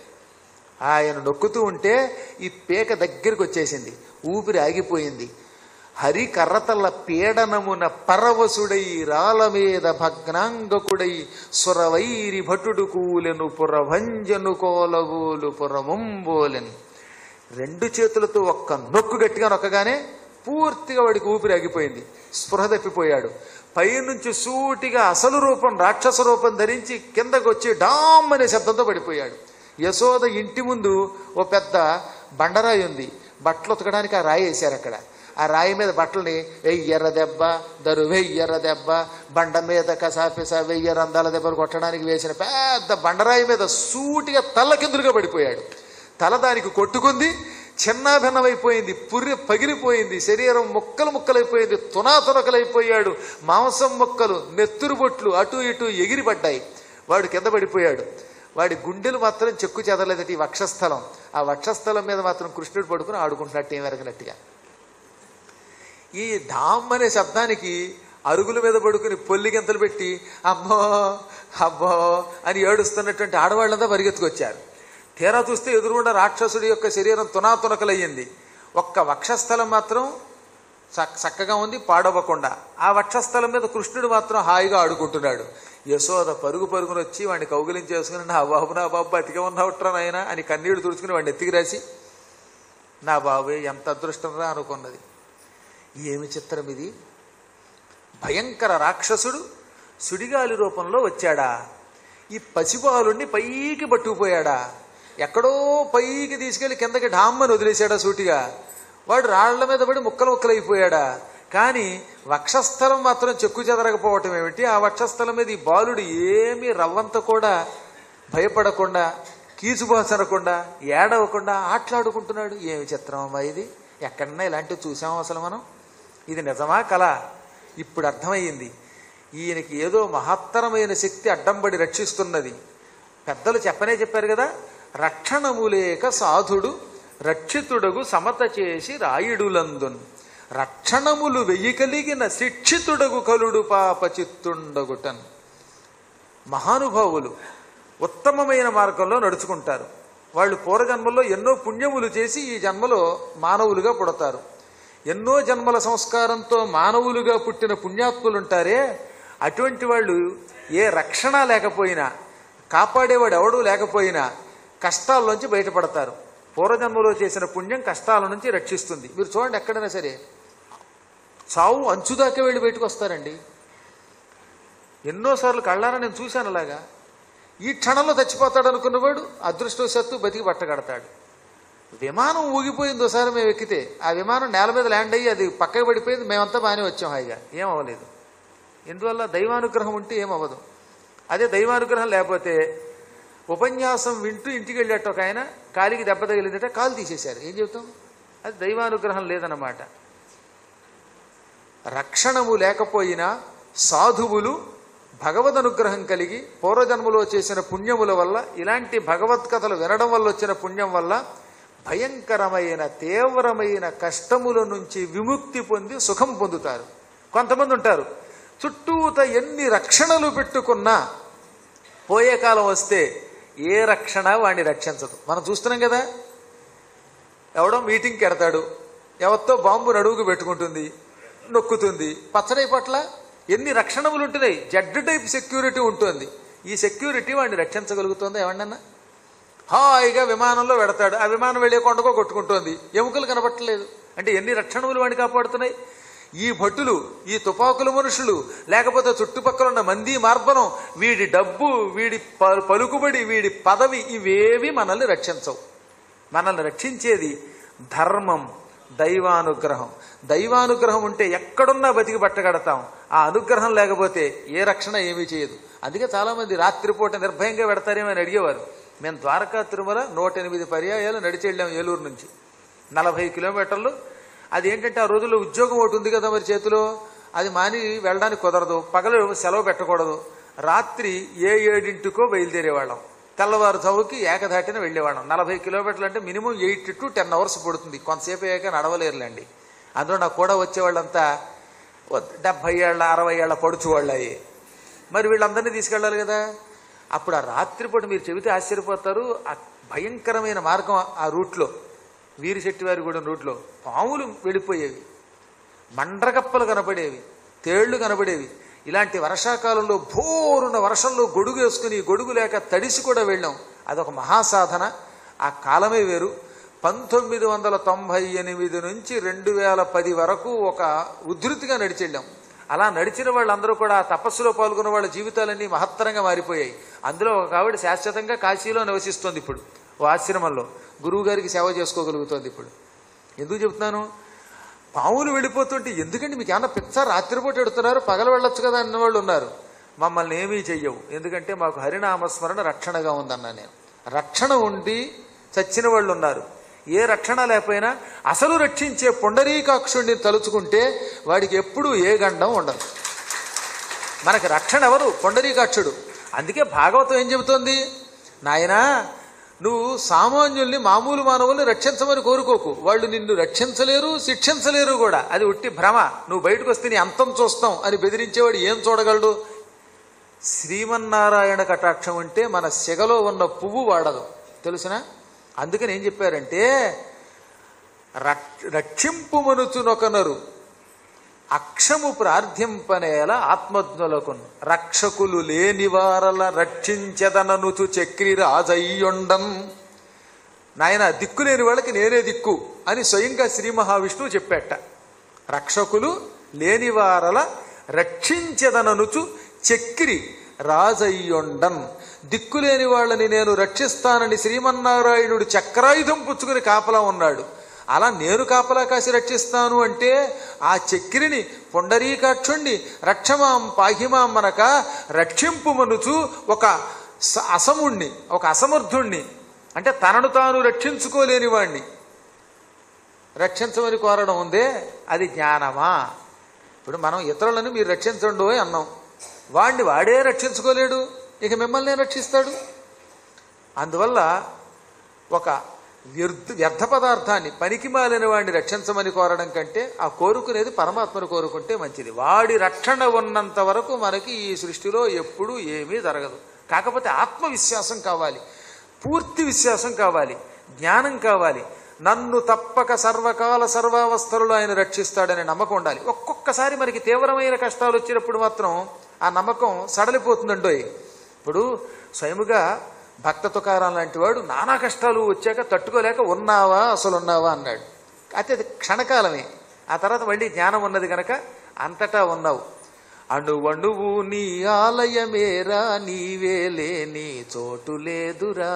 ఆయన నొక్కుతూ ఉంటే ఈ పేక దగ్గరికి వచ్చేసింది ఊపిరి ఆగిపోయింది హరి కర్రతల పీడనమున పరవశుడై రాల మీద భగ్నాంగకుడై సురవైరి భటుడు కూలెను పురభంజను కోలగోలు పురముంబోలెను రెండు చేతులతో ఒక్క నొక్కు గట్టిగా నొక్కగానే పూర్తిగా వాడికి ఊపిరి ఆగిపోయింది స్పృహ తప్పిపోయాడు పైనుంచి సూటిగా అసలు రూపం రాక్షస రూపం ధరించి కిందకు వచ్చి డామ్ అనే శబ్దంతో పడిపోయాడు యశోద ఇంటి ముందు ఓ పెద్ద బండరాయి ఉంది బట్టలు ఉతకడానికి ఆ రాయి వేశారు అక్కడ ఆ రాయి మీద బట్టల్ని వెయ్యర్ర దెబ్బ దరు వెయ్యర్ర దెబ్బ బండ మీద కసాపిసా వెయ్యర అందాల దెబ్బలు కొట్టడానికి వేసిన పెద్ద బండరాయి మీద సూటిగా తల్లకిందులుగా పడిపోయాడు తల దానికి కొట్టుకుంది చిన్నాభిన్నమైపోయింది పుర్రె పగిలిపోయింది శరీరం ముక్కలు ముక్కలైపోయింది తునాతునకలైపోయాడు మాంసం ముక్కలు నెత్తురు బొట్లు అటు ఇటు ఎగిరిపడ్డాయి వాడు కింద పడిపోయాడు వాడి గుండెలు మాత్రం చెక్కు చెదలేదట ఈ వక్షస్థలం ఆ వక్షస్థలం మీద మాత్రం కృష్ణుడు పడుకుని ఆడుకుంటున్నట్టు ఏం ఎరగనట్టుగా ఈ డామ్ అనే శబ్దానికి అరుగుల మీద పడుకుని పొల్లిగెంతలు పెట్టి అమ్మో అబ్బో అని ఏడుస్తున్నటువంటి ఆడవాళ్ళంతా పరిగెత్తుకొచ్చారు తీరా చూస్తే ఎదురుగుండా రాక్షసుడి యొక్క శరీరం తునాతునకలయ్యింది ఒక్క వక్షస్థలం మాత్రం చక్- చక్కగా ఉంది పాడవకుండా ఆ వక్షస్థలం మీద కృష్ణుడు మాత్రం హాయిగా ఆడుకుంటున్నాడు యశోద పరుగు పరుగున వచ్చి వాడిని కౌగిలించేసుకుని నా బాబు నా బాబు బతికే ఉన్నావుట్రా నాయన అని కన్నీళ్లు తుడుచుకుని వాడిని ఎత్తికి రాసి నా బాబు ఎంత అదృష్టం రా అనుకున్నది ఏమి చిత్రం ఇది భయంకర రాక్షసుడు సుడిగాలి రూపంలో వచ్చాడా ఈ పసిబాలుణ్ణి పైకి పట్టుకుపోయాడా ఎక్కడో పైకి తీసుకెళ్లి కిందకి ఢామ్మని వదిలేశాడా సూటిగా వాడు రాళ్ల మీద పడి ముక్కలు ముక్కలు అయిపోయాడా కానీ వక్షస్థలం మాత్రం చెక్కు చెదరకపోవటం ఏమిటి ఆ వక్షస్థలం మీద ఈ బాలుడు ఏమీ రవ్వంత కూడా భయపడకుండా కీచుబాసనకుండా ఏడవకుండా ఆటలాడుకుంటున్నాడు ఏమి చిత్రం అమ్మా ఇది ఎక్కడన్నా ఇలాంటివి చూసాం అసలు మనం ఇది నిజమా కళ ఇప్పుడు అర్థమయ్యింది ఈయనకి ఏదో మహత్తరమైన శక్తి అడ్డంబడి రక్షిస్తున్నది పెద్దలు చెప్పనే చెప్పారు కదా రక్షణములేక సాధుడు రక్షితుడగు సమత చేసి రాయుడులందున్ రక్షణములు వెయ్యి కలిగిన శిక్షితుడగు కలుడు పాప చిత్తుండగుటన్ మహానుభావులు ఉత్తమమైన మార్గంలో నడుచుకుంటారు వాళ్ళు పూర్వజన్మల్లో ఎన్నో పుణ్యములు చేసి ఈ జన్మలో మానవులుగా పుడతారు ఎన్నో జన్మల సంస్కారంతో మానవులుగా పుట్టిన పుణ్యాత్ములు ఉంటారే అటువంటి వాళ్ళు ఏ రక్షణ లేకపోయినా కాపాడేవాడు ఎవడూ లేకపోయినా కష్టాల్లోంచి బయటపడతారు పూర్వజన్మలో చేసిన పుణ్యం కష్టాల నుంచి రక్షిస్తుంది మీరు చూడండి ఎక్కడైనా సరే చావు అంచుదాకా వెళ్ళి బయటకు వస్తారండి ఎన్నోసార్లు కళ్ళారా నేను చూశాను అలాగా ఈ క్షణంలో చచ్చిపోతాడు అనుకున్నవాడు అదృష్టవశాత్తు బతికి బట్టగడతాడు విమానం ఊగిపోయింది ఒకసారి మేము ఎక్కితే ఆ విమానం నేల మీద ల్యాండ్ అయ్యి అది పక్కకి పడిపోయింది మేమంతా బాగానే వచ్చాం హాయిగా ఏం అవ్వలేదు ఎందువల్ల దైవానుగ్రహం ఉంటే ఏమవ్వదు అదే దైవానుగ్రహం లేకపోతే ఉపన్యాసం వింటూ ఇంటికి వెళ్ళేట ఒక ఆయన కాలికి దెబ్బ తగిలిందంటే కాలు తీసేశారు ఏం చెబుతాం అది దైవానుగ్రహం లేదన్నమాట రక్షణము లేకపోయినా సాధువులు భగవద్ అనుగ్రహం కలిగి పూర్వజన్మలో చేసిన పుణ్యముల వల్ల ఇలాంటి భగవత్కథలు వినడం వల్ల వచ్చిన పుణ్యం వల్ల భయంకరమైన తీవ్రమైన కష్టముల నుంచి విముక్తి పొంది సుఖం పొందుతారు కొంతమంది ఉంటారు చుట్టూత ఎన్ని రక్షణలు పెట్టుకున్నా పోయే కాలం వస్తే ఏ రక్షణ వాడిని రక్షించదు మనం చూస్తున్నాం కదా ఎవడో మీటింగ్కి ఎడతాడు ఎవరితో బాంబు నడువుకు పెట్టుకుంటుంది నొక్కుతుంది పచ్చడి పట్ల ఎన్ని రక్షణములు ఉంటున్నాయి జడ్ టైప్ సెక్యూరిటీ ఉంటుంది ఈ సెక్యూరిటీ వాడిని రక్షించగలుగుతుందా ఎవడన్నా హాయిగా విమానంలో పెడతాడు ఆ విమానం వెళ్ళే కొండకో కొట్టుకుంటోంది ఎముకలు కనబట్టలేదు అంటే ఎన్ని రక్షణములు వాడిని కాపాడుతున్నాయి ఈ భటులు ఈ తుపాకుల మనుషులు లేకపోతే చుట్టుపక్కల ఉన్న మంది మార్బలం వీడి డబ్బు వీడి ప- పలుకుబడి వీడి పదవి ఇవేవి మనల్ని రక్షించవు మనల్ని రక్షించేది ధర్మం దైవానుగ్రహం దైవానుగ్రహం ఉంటే ఎక్కడున్నా బతికి బట్టగడతాం ఆ అనుగ్రహం లేకపోతే ఏ రక్షణ ఏమీ చేయదు అందుకే చాలామంది రాత్రిపూట నిర్భయంగా పెడతారేమో అని అడిగేవారు మేము ద్వారకా తిరుమల నూట ఎనిమిది పర్యాయాలు నడిచి వెళ్ళాం ఏలూరు నుంచి నలభై కిలోమీటర్లు అది ఏంటంటే ఆ రోజుల్లో ఉద్యోగం ఒకటి ఉంది కదా మరి చేతిలో అది మాని వెళ్ళడానికి కుదరదు పగలు సెలవు పెట్టకూడదు రాత్రి ఏ ఏడింటికో బయలుదేరేవాళ్ళం తెల్లవారుజాముకి ఏకధాటిన వెళ్ళేవాళ్ళం నలభై కిలోమీటర్లు అంటే minimum eight to ten hours పడుతుంది కొంతసేపు అయ్యాక నడవలేరులేండి అందులో నాకు కూడా వచ్చేవాళ్ళంతా ఓ డెబ్భై ఏళ్ళ అరవై ఏళ్ళ పడుచు వాళ్ళు అయ్యి మరి వీళ్ళందరినీ తీసుకెళ్ళాలి కదా అప్పుడు ఆ రాత్రిపూట మీరు చెబితే ఆశ్చర్యపోతారు ఆ భయంకరమైన మార్గం ఆ రూట్లో వీరిశెట్టి వారి కూడా రూట్లో పాములు వెళ్ళిపోయేవి మండ్రగప్పలు కనపడేవి తేళ్లు కనపడేవి ఇలాంటి వర్షాకాలంలో భోరున వర్షంలో గొడుగు వేసుకుని గొడుగు లేక తడిసి కూడా వెళ్ళాం అదొక మహాసాధన ఆ కాలమే వేరు పంతొమ్మిది వందల తొంభై ఎనిమిది నుంచి రెండు వేల పది వరకు ఒక ఉధృతిగా నడిచి వెళ్ళాం అలా నడిచిన వాళ్ళందరూ కూడా ఆ తపస్సులో పాల్గొన్న వాళ్ళ జీవితాలన్నీ మహత్తరంగా మారిపోయాయి అందులో ఒక ఆవిడ శాశ్వతంగా కాశీలో నివసిస్తోంది ఇప్పుడు ఓ ఆశ్రమంలో గురువు గారికి సేవ చేసుకోగలుగుతోంది ఇప్పుడు ఎందుకు చెప్తున్నాను పాములు వెళ్ళిపోతుంటే ఎందుకంటే మీకు ఏమన్నా పిచ్చ రాత్రిపూట ఎడుతున్నారు పగల వెళ్ళొచ్చు కదా అన్న వాళ్ళు ఉన్నారు మమ్మల్ని ఏమీ చెయ్యవు ఎందుకంటే మాకు హరినామస్మరణ రక్షణగా ఉందన్నా నేను రక్షణ ఉండి చచ్చిన వాళ్ళు ఉన్నారు ఏ రక్షణ లేకపోయినా అసలు రక్షించే పుండరీకాక్షుడిని తలుచుకుంటే వాడికి ఎప్పుడూ ఏ గండం ఉండదు మనకి రక్షణ ఎవరు పొండరీకాక్షుడు అందుకే భాగవతం ఏం చెబుతోంది నాయనా నువ్వు సామాన్యుల్ని మామూలు మానవుల్ని రక్షించమని కోరుకోకు వాళ్ళు నిన్ను రక్షించలేరు శిక్షించలేరు కూడా అది ఉట్టి భ్రమ నువ్వు బయటకు వస్తే నీ అంతం చూస్తాం అని బెదిరించేవాడు ఏం చూడగలడు శ్రీమన్నారాయణ కటాక్షం అంటే మన సెగలో ఉన్న పువ్వు వాడదు తెలుసునా అందుకని ఏం చెప్పారంటే రక్- రక్షింపుమనుచునొకనరు అక్షము ప్రార్థింపనేల ఆత్మజ్ఞులకు రక్షకులు లేని వారల రక్షించెదననుచు చక్రి రాజయ్యుండం నాయన దిక్కు లేని వాళ్ళకి నేనే దిక్కు అని స్వయంగా శ్రీ మహావిష్ణువు చెప్పాట రక్షకులు లేని వారల రక్షించెదననుచు చక్రి రాజయ్యుండన్ దిక్కులేని వాళ్ళని నేను రక్షిస్తానని శ్రీమన్నారాయణుడు చక్రాయుధం పుచ్చుకుని కాపలా ఉన్నాడు అలా నేను కాపలా కాసి రక్షిస్తాను అంటే ఆ చక్రిని పొండరీకాక్షుణ్ణి రక్షమాం పాహిమాం మనక రక్షింపుమనుచు ఒక స- అసముణ్ణి ఒక అసమర్థుణ్ణి అంటే తనను తాను రక్షించుకోలేని వాణ్ణి రక్షించమని కోరడం ఉందే అది జ్ఞానమా ఇప్పుడు మనం ఇతరులను మీరు రక్షించండు అని అన్నాం వాణ్ణి వాడే రక్షించుకోలేడు ఇక మిమ్మల్ని రక్షిస్తాడు అందువల్ల ఒక వ్యర్థ వ్యర్థ పదార్థాన్ని పనికి మాలిన వాడిని రక్షించమని కోరడం కంటే ఆ కోరుకునేది పరమాత్మను కోరుకుంటే మంచిది వాడి రక్షణ ఉన్నంత వరకు మనకి ఈ సృష్టిలో ఎప్పుడూ ఏమీ జరగదు కాకపోతే ఆత్మవిశ్వాసం కావాలి పూర్తి విశ్వాసం కావాలి జ్ఞానం కావాలి నన్ను తప్పక సర్వకాల సర్వావస్థలలో ఆయన రక్షిస్తాడనే నమ్మకం ఉండాలి ఒక్కొక్కసారి మనకి తీవ్రమైన కష్టాలు వచ్చినప్పుడు మాత్రం ఆ నమ్మకం సడలిపోతుందండోయ్ ఇప్పుడు స్వయముగా భక్త తుకారం లాంటి వాడు నానా కష్టాలు వచ్చాక తట్టుకోలేక ఉన్నావా అసలు ఉన్నావా అన్నాడు అయితే అది క్షణకాలమే ఆ తర్వాత మళ్ళీ జ్ఞానం ఉన్నది గనక అంతటా ఉన్నావు అణువణువు నీ ఆలయమేరా నీవే లేని చోటు లేదురా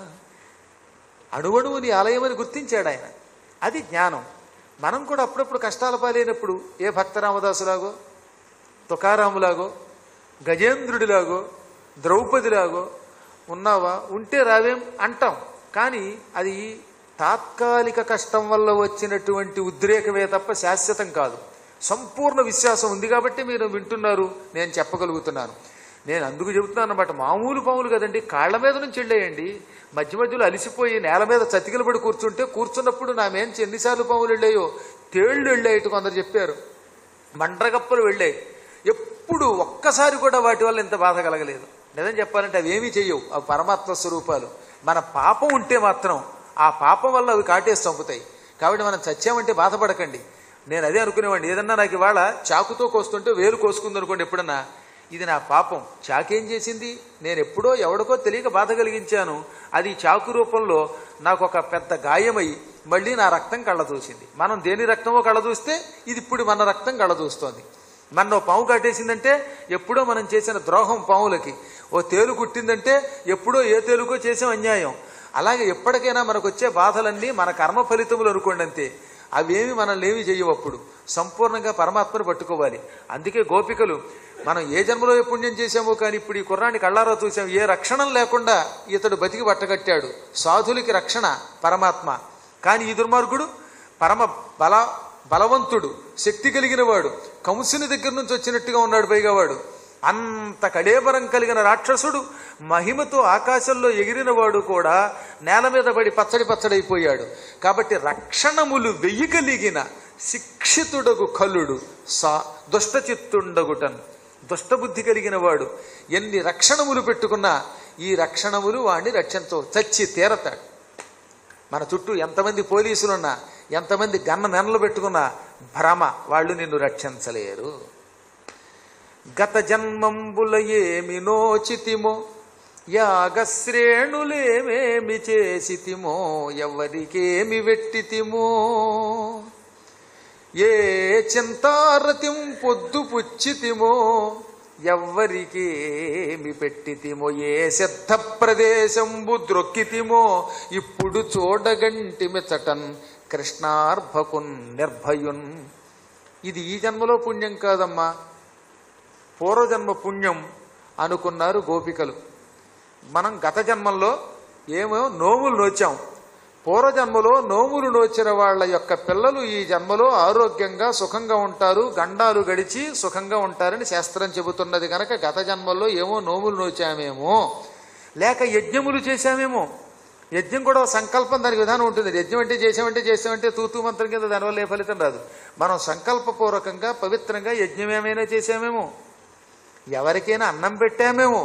అణువణువు నీ ఆలయం అని గుర్తించాడు ఆయన అది జ్ఞానం మనం కూడా అప్పుడప్పుడు కష్టాల పాలైనప్పుడు ఏ భక్తరామదాసులాగో తుకారాములాగో గజేంద్రుడిలాగో ద్రౌపదిలాగో ఉన్నావా ఉంటే రావేం అంటాం కానీ అది తాత్కాలిక కష్టం వల్ల వచ్చినటువంటి ఉద్రేకమే తప్ప శాశ్వతం కాదు సంపూర్ణ విశ్వాసం ఉంది కాబట్టి మీరు వింటున్నారు నేను చెప్పగలుగుతున్నాను నేను అందుకు చెబుతున్నాను అనమాట మామూలు పాములు కదండి కాళ్ళ మీద నుంచి వెళ్ళేయండి మధ్య మధ్యలో అలిసిపోయి నేల మీద చతికిల పడి కూర్చుంటే కూర్చున్నప్పుడు నా మేంచి ఎన్నిసార్లు పాములు వెళ్ళాయో తేళ్లు వెళ్ళాయి కొందరు చెప్పారు మండ్రగప్పలు వెళ్ళాయి ఎప్పుడు ఒక్కసారి కూడా వాటి వల్ల ఇంత బాధ కలగలేదు నిజం చెప్పాలంటే అవి ఏమీ చెయ్యవు అవి పరమాత్మ స్వరూపాలు మన పాపం ఉంటే మాత్రం ఆ పాపం వల్ల అవి కాటేసి చంపుతాయి కాబట్టి మనం చచ్చామంటే బాధపడకండి నేను అదే అనుకునేవాడిని ఏదన్నా నాకు ఇవాళ చాకుతో కోస్తుంటే వేలు కోసుకుంది అనుకోండి ఎప్పుడన్నా ఇది నా పాపం చాకేం చేసింది నేను ఎప్పుడో ఎవడికో తెలియక బాధ కలిగించాను అది చాకు రూపంలో నాకు ఒక పెద్ద గాయమై మళ్ళీ నా రక్తం కళ్ళ చూసింది మనం దేని రక్తమో కళ్ళ చూస్తే ఇది ఇప్పుడు మన రక్తం కళ్ళ చూస్తోంది మన పాము కట్టేసిందంటే ఎప్పుడో మనం చేసిన ద్రోహం పాములకి ఓ తేలు కుట్టిందంటే ఎప్పుడో ఏ తేలుకో చేసాం అన్యాయం అలాగే ఎప్పటికైనా మనకు వచ్చే బాధలన్నీ మన కర్మ ఫలితములు అనుకోండి అంతే అవేమి మనల్ని ఏమి చేయవు అప్పుడు సంపూర్ణంగా పరమాత్మను పట్టుకోవాలి అందుకే గోపికలు మనం ఏ జన్మలో ఏ పుణ్యం చేశామో కానీ ఇప్పుడు ఈ కుర్రాన్ని కళ్ళారా చూసాం ఏ రక్షణ లేకుండా ఇతడు బతికి బట్టగట్టాడు సాధులకి రక్షణ పరమాత్మ కానీ ఈ దుర్మార్గుడు పరమ బల బలవంతుడు శక్తి కలిగిన వాడు కంసుని దగ్గర నుంచి వచ్చినట్టుగా ఉన్నాడు పైగా వాడు అంత కడేబరం కలిగిన రాక్షసుడు మహిమతో ఆకాశంలో ఎగిరిన వాడు కూడా నేల మీద పడి పచ్చడి పచ్చడైపోయాడు కాబట్టి రక్షణములు వెయ్యి కలిగిన శిక్షితుడగు కలుడు సా దుష్టచిత్తుండగుటన్ దుష్టబుద్ధి కలిగిన వాడు ఎన్ని రక్షణములు పెట్టుకున్నా ఈ రక్షణములు వాడిని రక్షించవు చచ్చి తీరతాడు మన చుట్టూ ఎంతమంది పోలీసులున్నా ఎంతమంది గన్న నెనలు పెట్టుకున్నా భ్రమ వాళ్ళు నిన్ను రక్షించలేరు గత జన్మంబుల ఏమి నోచితిమో యాగశ్రేణులేమేమి చేసితిమో ఎవరికేమి వెట్టితిమో ఏ చింతారతిం పొద్దు పుచ్చితిమో ఎవ్వరికేమి పెట్టితిమో ఏ సిద్ధ ప్రదేశంబు ద్రొక్కితిమో ఇప్పుడు చూడగంటిమిచటన్ కృష్ణార్భకున్ నిర్భయున్ ఇది ఈ జన్మలో పుణ్యం కాదమ్మా పూర్వజన్మ పుణ్యం అనుకున్నారు గోపికలు మనం గత జన్మల్లో ఏమో నోములు నోచాం పూర్వజన్మలో నోములు నోచిన వాళ్ళ యొక్క పిల్లలు ఈ జన్మలో ఆరోగ్యంగా సుఖంగా ఉంటారు గండాలు గడిచి సుఖంగా ఉంటారని శాస్త్రం చెబుతున్నది కనుక గత జన్మల్లో ఏమో నోములు నోచామేమో లేక యజ్ఞములు చేశామేమో యజ్ఞం కూడా ఒక సంకల్పం దానికి విధానం ఉంటుంది యజ్ఞం అంటే చేసామంటే చేసామంటే తూతూ మంత్రం కింద దానివల్ల ఏ ఫలితం రాదు మనం సంకల్పపూర్వకంగా పవిత్రంగా యజ్ఞం ఏమైనా చేశామేమో ఎవరికైనా అన్నం పెట్టామేమో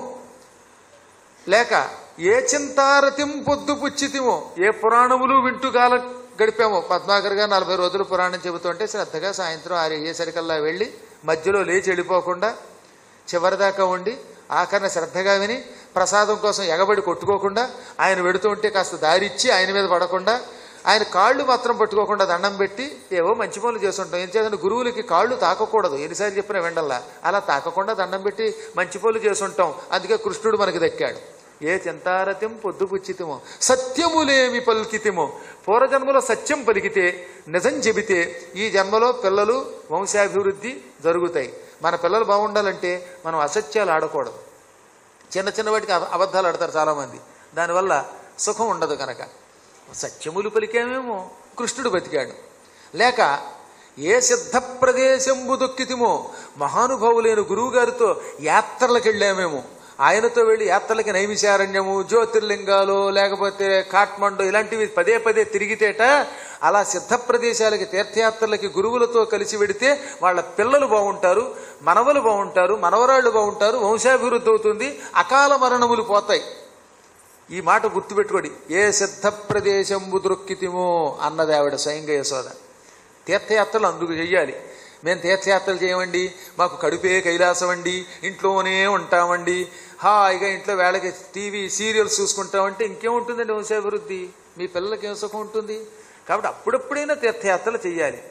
లేక ఏ చింతారతిం పొద్దు పుచ్చితిమో ఏ పురాణములు వింటూ కాల గడిపామో పద్మాకర్ గారు నలభై రోజులు పురాణం చెబుతుంటే శ్రద్ధగా సాయంత్రం ఆరు అయ్యేసరికల్లా వెళ్ళి మధ్యలో లేచి వెళ్ళిపోకుండా చివరిదాకా ఉండి ఆఖరణ శ్రద్ధగా విని ప్రసాదం కోసం ఎగబడి కొట్టుకోకుండా ఆయన వెడుతూ ఉంటే కాస్త దారిచ్చి ఆయన మీద పడకుండా ఆయన కాళ్ళు మాత్రం పట్టుకోకుండా దండం పెట్టి ఏవో మంచి పనులు చేస్తుంటాం ఏం చేయాలంటే గురువులకి కాళ్ళు తాకకూడదు ఎన్నిసార్లు చెప్పినా వెండల్లా అలా తాకకుండా దండం పెట్టి మంచి పనులు చేస్తుంటాం అందుకే కృష్ణుడు మనకి దక్కాడు ఏ చింతారతిం పొద్దుపుచ్చితిమో సత్యములేమి పలికితిమో పూర్వజన్మలో సత్యం పలికితే నిజం చెబితే ఈ జన్మలో పిల్లలు వంశాభివృద్ధి జరుగుతాయి మన పిల్లలు బాగుండాలంటే మనం అసత్యాలు ఆడకూడదు చిన్న చిన్న వాటికి అబ- అబద్ధాలు ఆడతారు చాలామంది దానివల్ల సుఖం ఉండదు కనుక సత్యములు పలికామేమో కృష్ణుడు బతికాడు లేక ఏ సిద్ధ ప్రదేశంబు దొక్కితిమో మహానుభావులైన గురువుగారితో యాత్రలకు వెళ్ళామేమో ఆయనతో వెళ్ళి యాత్రలకి నైమిషారణ్యము జ్యోతిర్లింగాలు లేకపోతే కాట్మండు ఇలాంటివి పదే పదే తిరిగితేట అలా సిద్ధ ప్రదేశాలకి తీర్థయాత్రలకి గురువులతో కలిసి వెడితే వాళ్ళ పిల్లలు బాగుంటారు మనవలు బాగుంటారు మనవరాళ్ళు బాగుంటారు వంశాభివృద్ధి అవుతుంది అకాల మరణములు పోతాయి ఈ మాట గుర్తుపెట్టుకోండి ఏ సిద్ధ ప్రదేశంబు దృక్కితిమో అన్నది ఆవిడ స్వయంగా యశోద తీర్థయాత్రలు అందుకు చెయ్యాలి మేము తీర్థయాత్రలు చేయమండి మాకు కడుపే కైలాసం అండి ఇంట్లోనే ఉంటామండి హాయిగా ఇంట్లో వేళకి టీవీ సీరియల్స్ చూసుకుంటామంటే ఇంకేముంటుందండి వంశాభివృద్ధి మీ పిల్లలకి ఏం సుఖం ఉంటుంది కాబట్టి అప్పుడప్పుడైనా తీర్థయాత్రలు చేయాలి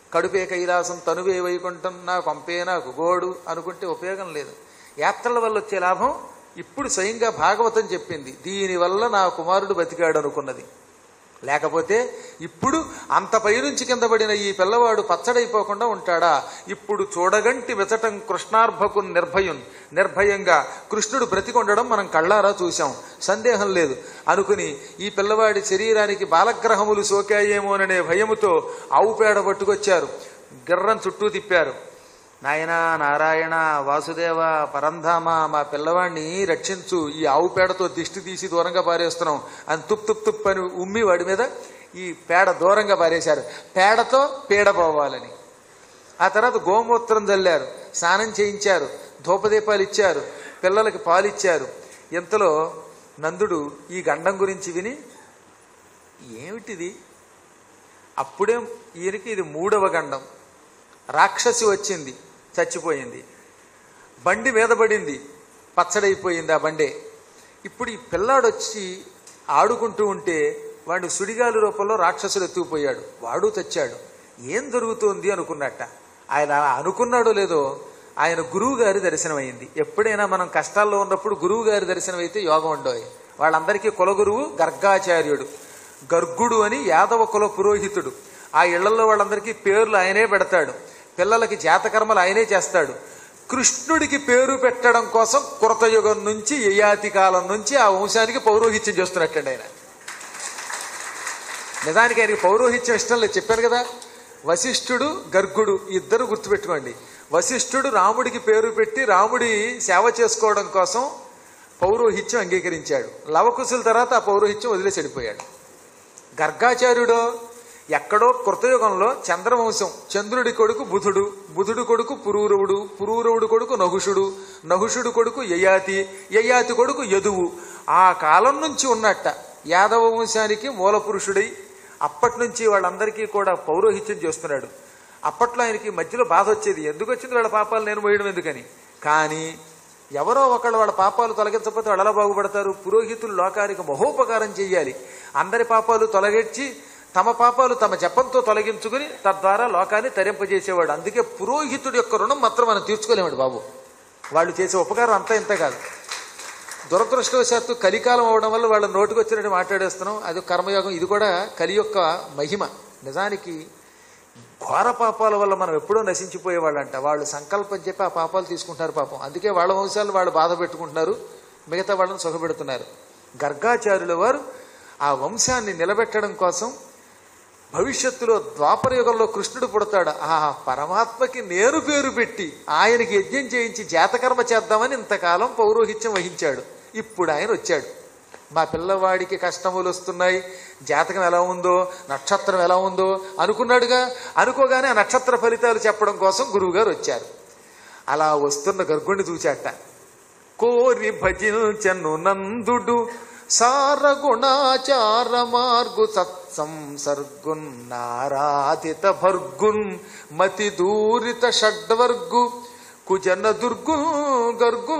కడుపే కైలాసం తనువే వైకుంఠం నా కొంపే నాకు గోడు అనుకుంటే ఉపయోగం లేదు యాత్రల వల్ల వచ్చే లాభం ఇప్పుడు స్వయంగా భాగవతం చెప్పింది దీనివల్ల నా కుమారుడు బతికాడు అనుకున్నది లేకపోతే ఇప్పుడు అంత పైనుంచి కింద పడిన ఈ పిల్లవాడు పచ్చడైపోకుండా ఉంటాడా ఇప్పుడు చూడగంటి వెచటం కృష్ణార్భకు నిర్భయున్ నిర్భయంగా కృష్ణుడు బ్రతికొండడం మనం కళ్ళారా చూశాం సందేహం లేదు అనుకుని ఈ పిల్లవాడి శరీరానికి బాలగ్రహములు సోకాయేమోననే భయముతో ఆవు పేడ పట్టుకొచ్చారు గిర్రం చుట్టూ తిప్పారు నాయనా నారాయణ వాసుదేవ పరంధామ మా పిల్లవాడిని రక్షించు ఈ ఆవు పేడతో దిష్టి తీసి దూరంగా పారేస్తున్నాం అని తుప్ తుప్ తుప్ అని ఉమ్మి వాడి మీద ఈ పేడ దూరంగా పారేశారు పేడతో పీడ పోవాలని ఆ తర్వాత గోమూత్రం చల్లారు స్నానం చేయించారు ధూపదీపాలు ఇచ్చారు పిల్లలకి పాలు ఇచ్చారు ఇంతలో నందుడు ఈ గండం గురించి విని ఏమిటిది అప్పుడే ఈయనకి ఇది మూడవ గండం రాక్షసి వచ్చింది చచ్చిపోయింది బండి మీద పడింది పచ్చడైపోయింది ఆ బండే ఇప్పుడు ఈ పిల్లాడు వచ్చి ఆడుకుంటూ ఉంటే వాడు సుడిగాలి రూపంలో రాక్షసుడు ఎత్తుకుపోయాడు వాడు చచ్చాడు ఏం జరుగుతోంది అనుకున్నట్ట ఆయన అలా అనుకున్నాడో లేదో ఆయన గురువు గారి దర్శనమైంది ఎప్పుడైనా మనం కష్టాల్లో ఉన్నప్పుడు గురువు గారి దర్శనం అయితే యోగం ఉండవు వాళ్ళందరికీ కులగురువు గర్గాచార్యుడు గర్గుడు అని యాదవ కుల పురోహితుడు ఆ ఇళ్లలో వాళ్ళందరికీ పేర్లు ఆయనే పెడతాడు పిల్లలకి జాతకర్మలు ఆయనే చేస్తాడు కృష్ణుడికి పేరు పెట్టడం కోసం కృతయుగం నుంచి యయాతి కాలం నుంచి ఆ వంశానికి పౌరోహిత్యం చేస్తున్నట్టండి ఆయన నిజానికి ఆయనకి పౌరోహిత్యం ఇష్టం లేదు చెప్పాను కదా వశిష్ఠుడు గర్గుడు ఇద్దరు గుర్తుపెట్టుకోండి వశిష్ఠుడు రాముడికి పేరు పెట్టి రాముడి సేవ చేసుకోవడం కోసం పౌరోహిత్యం అంగీకరించాడు లవకుశుల తర్వాత ఆ పౌరోహిత్యం వదిలేసి వెళ్ళిపోయాడు గర్గాచార్యుడో ఎక్కడో కృతయుగంలో చంద్రవంశం చంద్రుడి కొడుకు బుధుడు బుధుడు కొడుకు పురూరవుడు పురూరవుడు కొడుకు నహుషుడు నహుషుడు కొడుకు యయాతి యయాతి కొడుకు యదువు ఆ కాలం నుంచి ఉన్నట్ట యాదవ వంశానికి మూల పురుషుడై అప్పటి నుంచి వాళ్ళందరికీ కూడా పౌరోహిత్యం చేస్తున్నాడు అప్పట్లో ఆయనకి మధ్యలో బాధ వచ్చేది ఎందుకు వచ్చింది వాళ్ళ పాపాలు నేను మోయడం ఎందుకని కానీ ఎవరో ఒకళ్ళు వాళ్ళ పాపాలు తొలగించకపోతే వాళ్ళు ఎలా బాగుపడతారు పురోహితులు లోకానికి మహోపకారం చేయాలి అందరి పాపాలు తొలగించి తమ పాపాలు తమ జపంతో తొలగించుకుని తద్వారా లోకాన్ని తరింపజేసేవాడు అందుకే పురోహితుడి యొక్క రుణం మాత్రం మనం తీర్చుకోలేమండి బాబు వాళ్ళు చేసే ఉపకారం అంతా ఇంత కాదు దురదృష్టవశాత్తు కలికాలం అవడం వల్ల వాళ్ళ నోటికి వచ్చినట్టు మాట్లాడేస్తున్నాం అది కర్మయోగం ఇది కూడా కలి యొక్క మహిమ నిజానికి ఘోర పాపాల వల్ల మనం ఎప్పుడో నశించిపోయేవాళ్ళంట వాళ్ళు సంకల్పం చెప్పి ఆ పాపాలు తీసుకుంటున్నారు పాపం అందుకే వాళ్ళ వంశాలు వాళ్ళు బాధ పెట్టుకుంటున్నారు మిగతా వాళ్ళని సుఖపెడుతున్నారు గర్గాచార్యుల వారు ఆ వంశాన్ని నిలబెట్టడం కోసం భవిష్యత్తులో ద్వాపర యుగంలో కృష్ణుడు పుడతాడు ఆ పరమాత్మకి నేరు పేరు పెట్టి ఆయనకి యజ్ఞం చేయించి జాతకర్మ చేద్దామని ఇంతకాలం పౌరోహిత్యం వహించాడు ఇప్పుడు ఆయన వచ్చాడు మా పిల్లవాడికి కష్టములు వస్తున్నాయి జాతకం ఎలా ఉందో నక్షత్రం ఎలా ఉందో అనుకున్నాడుగా అనుకోగానే ఆ నక్షత్ర ఫలితాలు చెప్పడం కోసం గురువుగారు వచ్చారు అలా వస్తున్న గర్గుణ్ణి చూచాట కోరి భజించను నందుడు సారగుణాచార మార్గు సత్సంసర్గున్ నారాధిత భర్గున్ మతి దూరిత షడ్వర్గు కుజన దుర్గు గర్గు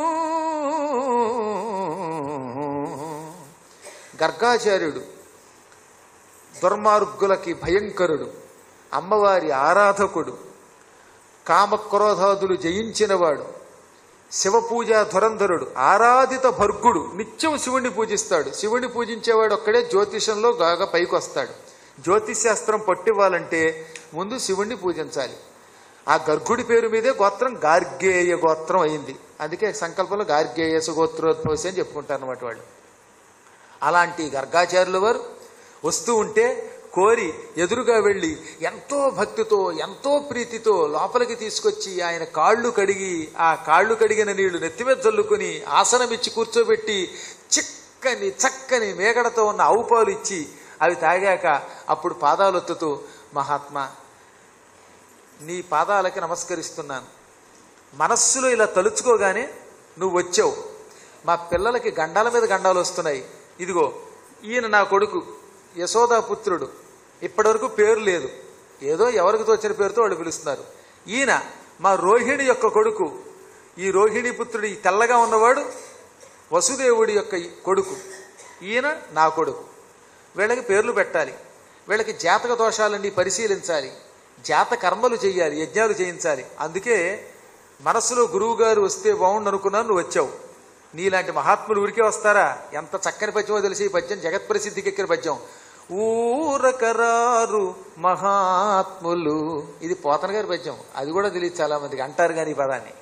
గర్గాచార్యుడు దుర్మార్గులకి భయంకరుడు అమ్మవారి ఆరాధకుడు కామక్రోధాదులు జయించినవాడు శివపూజ ధురంధరుడు ఆరాధిత భర్గుడు నిత్యం శివుణ్ణి పూజిస్తాడు శివుణ్ణి పూజించేవాడు ఒక్కడే జ్యోతిషంలో బాగా పైకి వస్తాడు జ్యోతిశాస్త్రం పట్టివ్వాలంటే ముందు శివుణ్ణి పూజించాలి ఆ గర్గుడి పేరు మీదే గోత్రం గార్గేయ గోత్రం అయింది అందుకే సంకల్పంలో గార్గేయ సుగోత్రోద్భవసి అని చెప్పుకుంటారు అన్నమాట వాళ్ళు అలాంటి గర్గాచార్యుల వారు వస్తూ ఉంటే కోరి ఎదురుగా వెళ్ళి ఎంతో భక్తితో ఎంతో ప్రీతితో లోపలికి తీసుకొచ్చి ఆయన కాళ్ళు కడిగి ఆ కాళ్ళు కడిగిన నీళ్లు నెత్తిమీద చల్లుకుని ఆసనమిచ్చి కూర్చోబెట్టి చిక్కని చక్కని మేగడతో ఉన్న ఆవు పాలు ఇచ్చి అవి తాగాక అప్పుడు పాదాలొత్తుతూ మహాత్మా నీ పాదాలకి నమస్కరిస్తున్నాను మనస్సులో ఇలా తలుచుకోగానే నువ్వు వచ్చావు మా పిల్లలకి గండాల మీద గండాలు వస్తున్నాయి ఇదిగో ఈయన నా కొడుకు యశోదాపుత్రుడు ఇప్పటివరకు పేరు లేదు ఏదో ఎవరికి తోచిన పేరుతో వాళ్ళు పిలుస్తున్నారు ఈయన మా రోహిణి యొక్క కొడుకు ఈ రోహిణి పుత్రుడు ఈ తెల్లగా ఉన్నవాడు వసుదేవుడి యొక్క ఈ కొడుకు ఈయన నా కొడుకు వీళ్ళకి పేర్లు పెట్టాలి వీళ్ళకి జాతక దోషాలన్నీ పరిశీలించాలి జాత కర్మలు చేయాలి యజ్ఞాలు చేయించాలి అందుకే మనసులో గురువు గారు వస్తే బాగుండు అనుకున్నాను నువ్వు వచ్చావు నీలాంటి మహాత్ములు ఊరికే వస్తారా ఎంత చక్కని పద్యమో తెలిసి ఈ పద్యం జగత్ ప్రసిద్ధికి ఎక్కిన పద్యం ఊరకరారు మహాత్ములు ఇది పోతన గారి పద్యం అది కూడా తెలియదు చాలా మందికి అంటారు కానీ ఈ పదాన్ని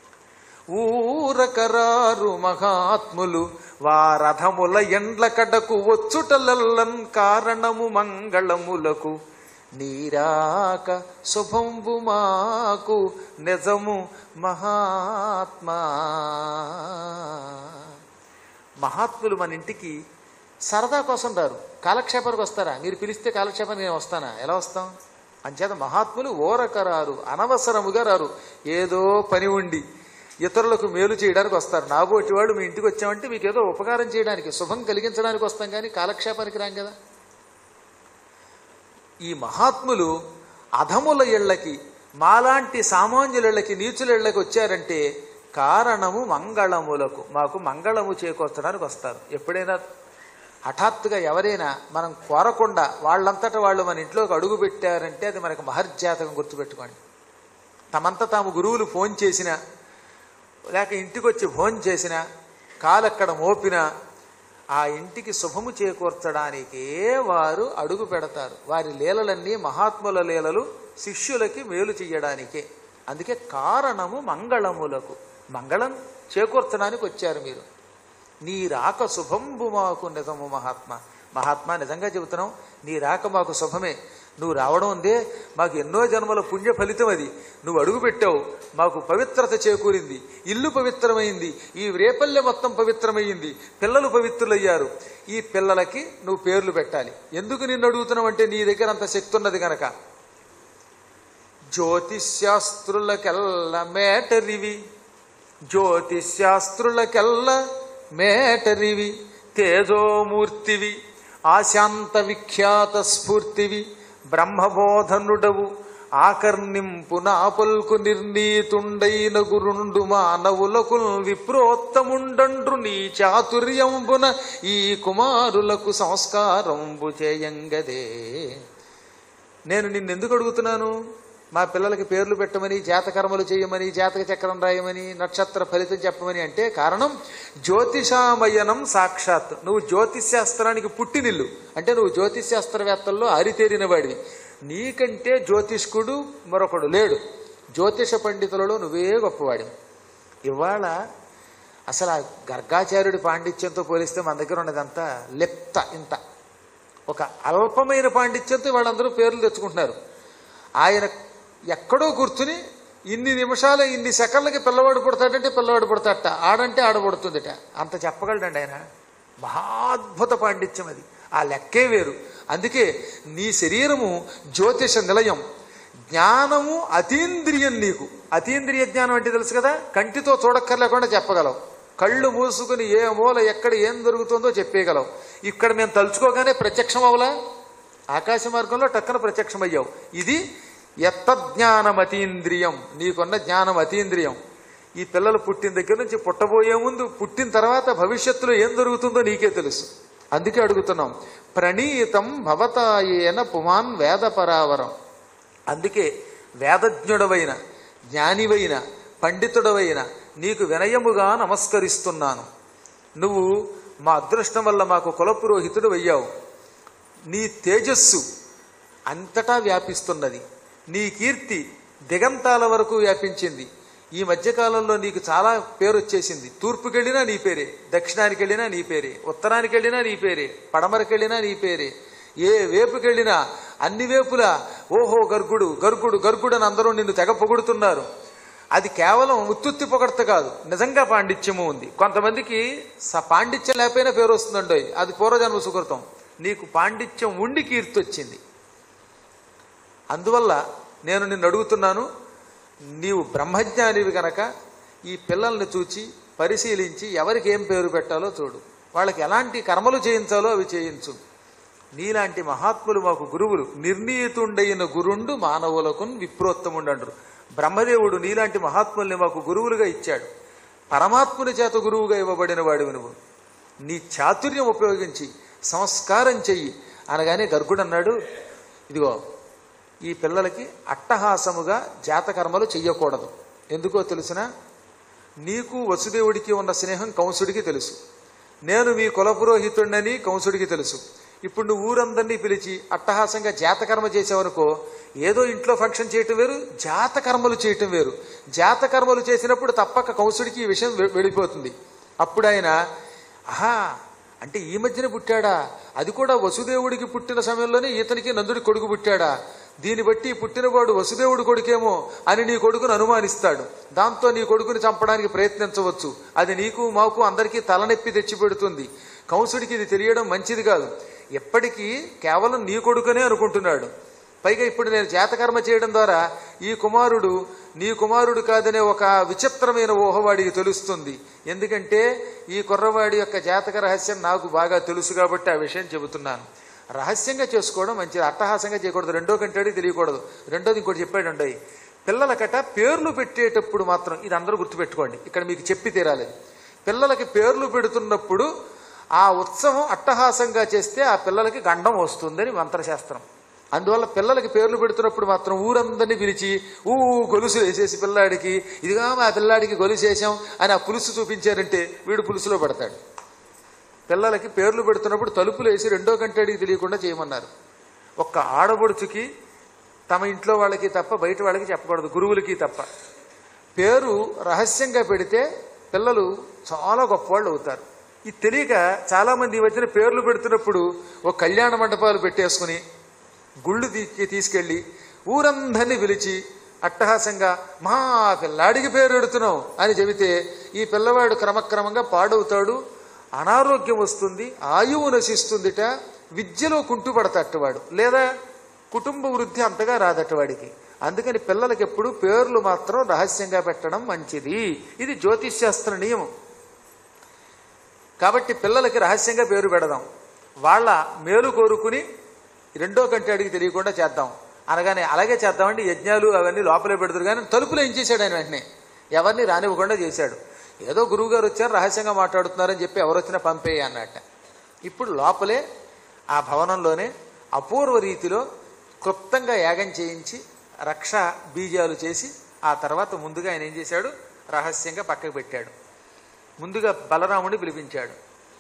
ఊరకరారు మహాత్ములు వారథముల ఎండ్ల కడకు వచ్చుటలల్లన్ కారణము మంగళములకు నీరాక శుభంబు మాకు నిజము మహాత్మా మహాత్ములు మన ఇంటికి సరదా కోసం రారు కాలక్షేపానికి వస్తారా మీరు పిలిస్తే కాలక్షేపానికి నేను వస్తానా ఎలా వస్తాం అంచేత మహాత్ములు ఓరకరారు అనవసరముగా రారు ఏదో పని ఉండి ఇతరులకు మేలు చేయడానికి వస్తారు నాబోటి వాడు మీ ఇంటికి వచ్చామంటే మీకు ఏదో ఉపకారం చేయడానికి శుభం కలిగించడానికి వస్తాం కానీ కాలక్షేపానికి రాం కదా ఈ మహాత్ములు అధముల ఇళ్లకి మాలాంటి సామాన్యులకి నీచుల ఇళ్లకి వచ్చారంటే కారణము మంగళములకు మాకు మంగళము చేకూర్చడానికి వస్తారు ఎప్పుడైనా హఠాత్తుగా ఎవరైనా మనం కోరకుండా వాళ్ళంతట వాళ్ళు మన ఇంట్లోకి అడుగు పెట్టారంటే అది మనకు మహర్జాతకం గుర్తుపెట్టుకోండి తమంత తాము గురువులు ఫోన్ చేసినా లేక ఇంటికి వచ్చి ఫోన్ చేసినా కాలక్కడ మోపినా ఆ ఇంటికి శుభము చేకూర్చడానికే వారు అడుగు పెడతారు వారి లీలలన్నీ మహాత్ముల లీలలు శిష్యులకి మేలు చెయ్యడానికే అందుకే కారణము మంగళములకు మంగళం చేకూర్చడానికి వచ్చారు మీరు నీ రాక శుభంబు మాకు నిజము మహాత్మ మహాత్మా నిజంగా చెబుతున్నాం నీ రాక మాకు శుభమే నువ్వు రావడం ఉందే మాకు ఎన్నో జన్మల పుణ్య ఫలితం అది నువ్వు అడుగు పెట్టావు మాకు పవిత్రత చేకూరింది ఇల్లు పవిత్రమైంది ఈ రేపల్లె మొత్తం పవిత్రమైంది పిల్లలు పవిత్రులయ్యారు ఈ పిల్లలకి నువ్వు పేర్లు పెట్టాలి ఎందుకు నిన్ను అడుగుతున్నావు అంటే నీ దగ్గర అంత శక్తి ఉన్నది గనక జ్యోతిశాస్త్రులకెల్ల మేటరివి జ్యోతిశాస్త్రులకెల్ల మేటరివి తేజోమూర్తివి ఆశాంత విఖ్యాత స్ఫూర్తివి బ్రహ్మబోధనుడవు ఆకర్ణింపు నా పల్కు నిర్ణీతుండైన గురుండు మానవులకు విప్రోత్తముండండ్రు నీ చాతుర్యంబున ఈ కుమారులకు సంస్కారంబు చేయంగదే నేను నిన్నెందుకు అడుగుతున్నాను మా పిల్లలకి పేర్లు పెట్టమని జాతకర్మలు చేయమని జాతక చక్రం రాయమని నక్షత్ర ఫలితం చెప్పమని అంటే కారణం జ్యోతిషామయనం సాక్షాత్ నువ్వు జ్యోతిశాస్త్రానికి పుట్టినిల్లు అంటే నువ్వు జ్యోతిశాస్త్రవేత్తల్లో ఆరితేరిన వాడివి నీకంటే జ్యోతిష్కుడు మరొకడు లేడు జ్యోతిష పండితులలో నువ్వే గొప్పవాడివి ఇవాళ అసలు ఆ గర్గాచార్యుడి పాండిత్యంతో పోలిస్తే మన దగ్గర ఉన్నదంతా లెప్త ఇంత ఒక అల్పమైన పాండిత్యంతో వాళ్ళందరూ పేర్లు తెచ్చుకుంటున్నారు ఆయన ఎక్కడో కూర్చుని ఇన్ని నిమిషాలు ఇన్ని సెకండ్లకి పిల్లవాడు పుడతాడంటే పిల్లవాడు పుడతాడట ఆడంటే ఆడ పుడుతుందిట అంత చెప్పగలడండి ఆయన మహాద్భుత పాండిత్యం అది ఆ లెక్కే వేరు అందుకే నీ శరీరము జ్యోతిష నిలయం జ్ఞానము అతీంద్రియం నీకు అతీంద్రియ జ్ఞానం అంటే తెలుసు కదా కంటితో చూడక్కర్లేకుండా చెప్పగలవు కళ్ళు మూసుకుని ఏ మూల ఎక్కడ ఏం జరుగుతుందో చెప్పేయగలవు ఇక్కడ మేము తలుచుకోగానే ప్రత్యక్షం అవలా ఆకాశ మార్గంలో టక్కన ప్రత్యక్షమయ్యావు ఇది ఎత్త జ్ఞానం అతీంద్రియం నీకున్న జ్ఞానం అతీంద్రియం ఈ పిల్లలు పుట్టిన దగ్గర నుంచి పుట్టబోయే ముందు పుట్టిన తర్వాత భవిష్యత్తులో ఏం జరుగుతుందో నీకే తెలుసు అందుకే అడుగుతున్నాం ప్రణీతం భవతాయేన పుమాన్ వేద పరావరం అందుకే వేదజ్ఞుడవైన జ్ఞానివైన పండితుడవైన నీకు వినయముగా నమస్కరిస్తున్నాను నువ్వు మా అదృష్టం వల్ల మాకు కులపురోహితుడు అయ్యావు నీ తేజస్సు అంతటా వ్యాపిస్తున్నది నీ కీర్తి దిగంతాల వరకు వ్యాపించింది ఈ మధ్యకాలంలో నీకు చాలా పేరు వచ్చేసింది తూర్పుకి వెళ్ళినా నీ పేరే దక్షిణానికి వెళ్ళినా నీ పేరే ఉత్తరానికి వెళ్ళినా నీ పేరే పడమరకి వెళ్ళినా నీ పేరే ఏ వేపుకి వెళ్ళినా అన్ని వేపులా ఓహో గర్గుడు గర్గుడు గర్గుడు అని అందరూ నిన్ను తెగ పొగుడుతున్నారు అది కేవలం ఉత్తుత్తి పొగడత కాదు నిజంగా పాండిత్యము ఉంది కొంతమందికి స పాండిత్యం లేకపోయినా పేరు వస్తుందండోయ్ అది పూర్వజన్మ సుకృతం నీకు పాండిత్యం ఉండి కీర్తి వచ్చింది అందువల్ల నేను నిన్ను అడుగుతున్నాను నీవు బ్రహ్మజ్ఞానివి గనక ఈ పిల్లల్ని చూచి పరిశీలించి ఎవరికి ఏం పేరు పెట్టాలో చూడు వాళ్ళకి ఎలాంటి కర్మలు చేయించాలో అవి చేయించు నీలాంటి మహాత్ములు మాకు గురువులు నిర్ణీతుండైన గురుండు మానవులకు విప్రోత్తముండండ్రు బ్రహ్మదేవుడు నీలాంటి మహాత్ముల్ని మాకు గురువులుగా ఇచ్చాడు పరమాత్ముని చేత గురువుగా ఇవ్వబడిన వాడివి నువ్వు నీ చాతుర్యం ఉపయోగించి సంస్కారం చెయ్యి అనగానే గర్గుడు అన్నాడు ఇదిగో ఈ పిల్లలకి అట్టహాసముగా జాతకర్మలు చెయ్యకూడదు ఎందుకో తెలిసిన నీకు వసుదేవుడికి ఉన్న స్నేహం కంసుడికి తెలుసు నేను మీ కులపురోహితుడినని కంసుడికి తెలుసు ఇప్పుడు నువ్వు ఊరందరినీ పిలిచి అట్టహాసంగా జాతకర్మ చేసావనుకో ఏదో ఇంట్లో ఫంక్షన్ చేయటం వేరు జాతకర్మలు చేయటం వేరు జాతకర్మలు చేసినప్పుడు తప్పక కంసుడికి ఈ విషయం వె- వెళ్ళిపోతుంది అప్పుడు ఆయన ఆహా అంటే ఈ మధ్యన పుట్టాడా అది కూడా వసుదేవుడికి పుట్టిన సమయంలోనే ఇతనికి నందుడి కొడుకు పుట్టాడా దీన్ని బట్టి పుట్టినవాడు వసుదేవుడి కొడుకేమో అని నీ కొడుకును అనుమానిస్తాడు దాంతో నీ కొడుకుని చంపడానికి ప్రయత్నించవచ్చు అది నీకు మాకు అందరికీ తలనొప్పి తెచ్చిపెడుతుంది కంసుడికి ఇది తెలియడం మంచిది కాదు ఎప్పటికీ కేవలం నీ కొడుకునే అనుకుంటున్నాడు పైగా ఇప్పుడు నేను జాతకర్మ చేయడం ద్వారా ఈ కుమారుడు నీ కుమారుడు కాదనే ఒక విచిత్రమైన ఊహ వాడికి తెలుస్తుంది ఎందుకంటే ఈ కుర్రవాడి యొక్క జాతక రహస్యం నాకు బాగా తెలుసు కాబట్టి ఆ విషయం చెబుతున్నాను రహస్యంగా చేసుకోవడం మంచిది అట్టహాసంగా చేయకూడదు రెండో కంటాడు తెలియకూడదు రెండోది ఇంకోటి చెప్పాడు ఉండయి పిల్లలకట పేర్లు పెట్టేటప్పుడు మాత్రం ఇది అందరూ గుర్తుపెట్టుకోండి ఇక్కడ మీకు చెప్పి తీరాలి పిల్లలకి పేర్లు పెడుతున్నప్పుడు ఆ ఉత్సవం అట్టహాసంగా చేస్తే ఆ పిల్లలకి గండం వస్తుందని మంత్రశాస్త్రం అందువల్ల పిల్లలకి పేర్లు పెడుతున్నప్పుడు మాత్రం ఊరందరినీ పిలిచి ఊ గొలుసు వేసేసి పిల్లాడికి ఇదిగా మా పిల్లాడికి గొలుసు వేసాం అని ఆ పులుసు చూపించారంటే వీడు పులుసులో పడతాడు పిల్లలకి పేర్లు పెడుతున్నప్పుడు తలుపులు వేసి రెండో కంటడికి తెలియకుండా చేయమన్నారు ఒక్క ఆడబడుచుకి తమ ఇంట్లో వాళ్ళకి తప్ప బయట వాళ్ళకి చెప్పకూడదు గురువులకి తప్ప పేరు రహస్యంగా పెడితే పిల్లలు చాలా గొప్పవాళ్ళు అవుతారు ఇది తెలియక చాలామంది ఈ మధ్యన పేర్లు పెడుతున్నప్పుడు ఒక కళ్యాణ మండపాలు పెట్టేసుకుని గుళ్ళు తీ తీసుకెళ్ళి ఊరందరినీ పిలిచి అట్టహాసంగా మా పిల్లాడికి పేరు పెడుతున్నాం అని చెబితే ఈ పిల్లవాడు క్రమక్రమంగా పాడవుతాడు అనారోగ్యం వస్తుంది ఆయువు నశిస్తుందిట విద్యలో కుంటుపడతట్టువాడు లేదా కుటుంబ వృద్ధి అంతగా రాదట్టవాడికి అందుకని పిల్లలకి ఎప్పుడు పేర్లు మాత్రం రహస్యంగా పెట్టడం మంచిది ఇది జ్యోతిష్శాస్త్ర నియమం కాబట్టి పిల్లలకి రహస్యంగా పేరు పెడదాం వాళ్ళ మేలు కోరుకుని రెండో కంటి అడిగి తెలియకుండా చేద్దాం అనగానే అలాగే చేద్దామండి యజ్ఞాలు అవన్నీ లోపలే పెడతారు కానీ తలుపులో ఏం చేశాడు ఆయన వెంటనే ఎవరిని రానివ్వకుండా చేశాడు ఏదో గురువు గారు వచ్చారు రహస్యంగా మాట్లాడుతున్నారని చెప్పి ఎవరు వచ్చినా పంపేయ అన్నట్ట ఇప్పుడు లోపలే ఆ భవనంలోనే అపూర్వ రీతిలో క్లుప్తంగా యాగం చేయించి రక్ష బీజాలు చేసి ఆ తర్వాత ముందుగా ఆయన ఏం చేశాడు రహస్యంగా పక్కకు పెట్టాడు ముందుగా బలరాముడిని పిలిపించాడు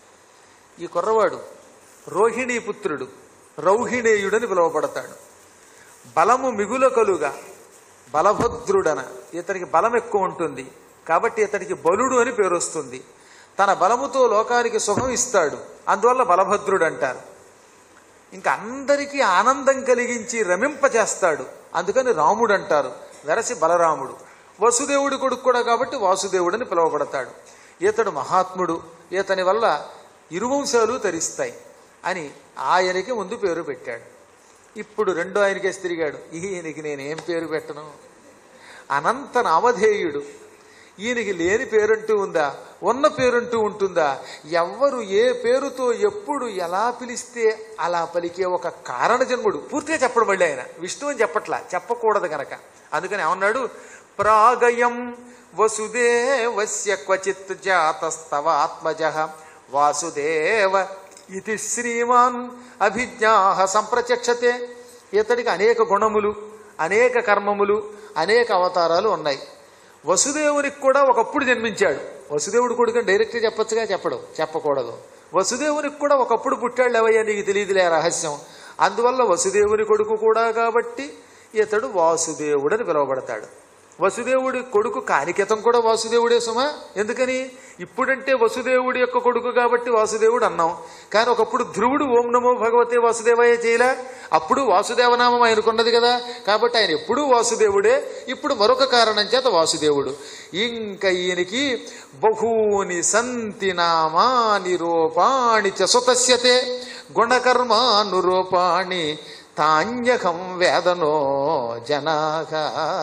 ఈ కుర్రవాడు రోహిణీ పుత్రుడు రౌహిణేయుడని పిలువబడతాడు బలము మిగుల కలుగా బలభద్రుడన ఇతనికి బలం ఎక్కువ ఉంటుంది కాబట్టి ఇతనికి బలుడు అని పేరు వస్తుంది తన బలముతో లోకానికి శుభం ఇస్తాడు అందువల్ల బలభద్రుడు అంటారు ఇంకా అందరికీ ఆనందం కలిగించి రమింపచేస్తాడు అందుకని రాముడు అంటారు వెరసి బలరాముడు వసుదేవుడి కొడుకు కూడా కాబట్టి వాసుదేవుడని పిలువబడతాడు ఇతడు మహాత్ముడు ఇతని వల్ల ఇరువంశాలు తరిస్తాయి అని ఆయనకి ముందు పేరు పెట్టాడు ఇప్పుడు రెండో ఆయనకేసి తిరిగాడు ఈయనకి నేనేం పేరు పెట్టను అనంత నామధేయుడు ఈయనకి లేని పేరంటూ ఉందా ఉన్న పేరంటూ ఉంటుందా ఎవ్వరు ఏ పేరుతో ఎప్పుడు ఎలా పిలిస్తే అలా పలికే ఒక కారణ జన్ముడు పూర్తిగా చెప్పడం మళ్ళీ ఆయన విష్ణు అని చెప్పట్లా చెప్పకూడదు గనక అందుకని ఏమన్నాడు ప్రాగయం వసుదేవస్య క్వచిత్ జాతస్తవ ఆత్మజ వాసుదేవ ఇది శ్రీమాన్ అభిజ్ఞా సంప్రచక్షతే ఇతడికి అనేక గుణములు అనేక కర్మములు అనేక అవతారాలు ఉన్నాయి వసుదేవునికి కూడా ఒకప్పుడు జన్మించాడు వసుదేవుడు కొడుకు డైరెక్ట్గా చెప్పొచ్చుగా చెప్పడం చెప్పకూడదు వసుదేవునికి కూడా ఒకప్పుడు పుట్టాడు లేవయ్యా నీకు తెలియదులే ఆ రహస్యం అందువల్ల వసుదేవుని కొడుకు కూడా కాబట్టి ఇతడు వాసుదేవుడని పిలువబడతాడు వసుదేవుడి కొడుకు కానికతం కూడా వాసుదేవుడే సుమా ఎందుకని ఇప్పుడంటే వసుదేవుడి యొక్క కొడుకు కాబట్టి వాసుదేవుడు అన్నాం కానీ ఒకప్పుడు ధ్రువుడు ఓం నమో భగవతే వాసుదేవాయ చేయలే అప్పుడు వాసుదేవనామం ఆయనకున్నది కదా కాబట్టి ఆయన ఎప్పుడూ వాసుదేవుడే ఇప్పుడు మరొక కారణం చేత వాసుదేవుడు ఇంకా ఈయనకి బహూని సంతి నామాని రూపాణి చ సుతస్యతే గుణకర్మానురూపాణి తాన్యకం వేదనో జనాగా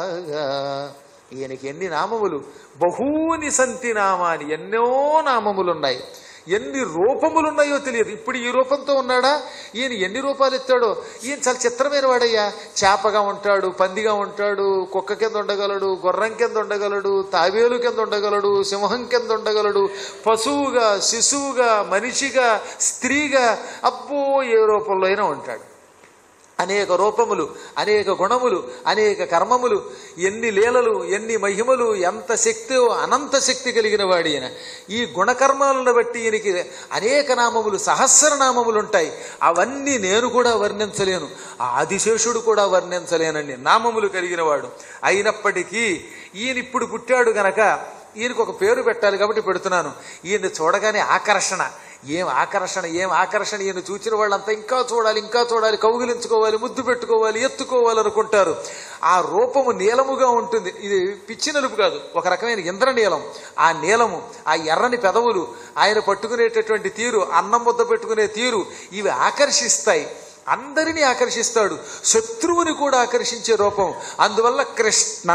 ఈయనకి ఎన్ని నామములు బహూని సంతి నామాని ఎన్నో నామములున్నాయి ఎన్ని రూపములున్నాయో తెలియదు ఇప్పుడు ఈ రూపంతో ఉన్నాడా ఈయన ఎన్ని రూపాలు ఎత్తాడో ఈయన చాలా చిత్రమైన వాడయ్యా చేపగా ఉంటాడు పందిగా ఉంటాడు కుక్క కింద ఉండగలడు గుర్రం కింద ఉండగలడు తాబేలు కింద ఉండగలడు సింహం కింద ఉండగలడు పశువుగా శిశువుగా మనిషిగా స్త్రీగా అబ్బో ఏ రూపంలో అయినా ఉంటాడు అనేక రూపములు అనేక గుణములు అనేక కర్మములు ఎన్ని లీలలు ఎన్ని మహిమలు ఎంత శక్తి అనంత శక్తి కలిగిన వాడి ఈయన ఈ గుణకర్మాలను బట్టి ఈయనకి అనేక నామములు సహస్రనామములు ఉంటాయి అవన్నీ నేను కూడా వర్ణించలేను ఆ ఆదిశేషుడు కూడా వర్ణించలేనండి నామములు కలిగిన వాడు అయినప్పటికీ ఈయన ఇప్పుడు పుట్టాడు గనక ఈయనకు ఒక పేరు పెట్టాలి కాబట్టి పెడుతున్నాను ఈయన చూడగానే ఆకర్షణ ఏం ఆకర్షణ ఏం ఆకర్షణ ఈయన చూచిన వాళ్ళంతా ఇంకా చూడాలి ఇంకా చూడాలి కౌగిలించుకోవాలి ముద్దు పెట్టుకోవాలి ఎత్తుకోవాలి అనుకుంటారు ఆ రూపము నీలముగా ఉంటుంది ఇది పిచ్చి నలుపు కాదు ఒక రకమైన ఇంద్రనీలం ఆ నీలము ఆ ఎర్రని పెదవులు ఆయన పట్టుకునేటటువంటి తీరు అన్నం ముద్ద పెట్టుకునే తీరు ఇవి ఆకర్షిస్తాయి అందరినీ ఆకర్షిస్తాడు శత్రువుని కూడా ఆకర్షించే రూపం అందువల్ల కృష్ణ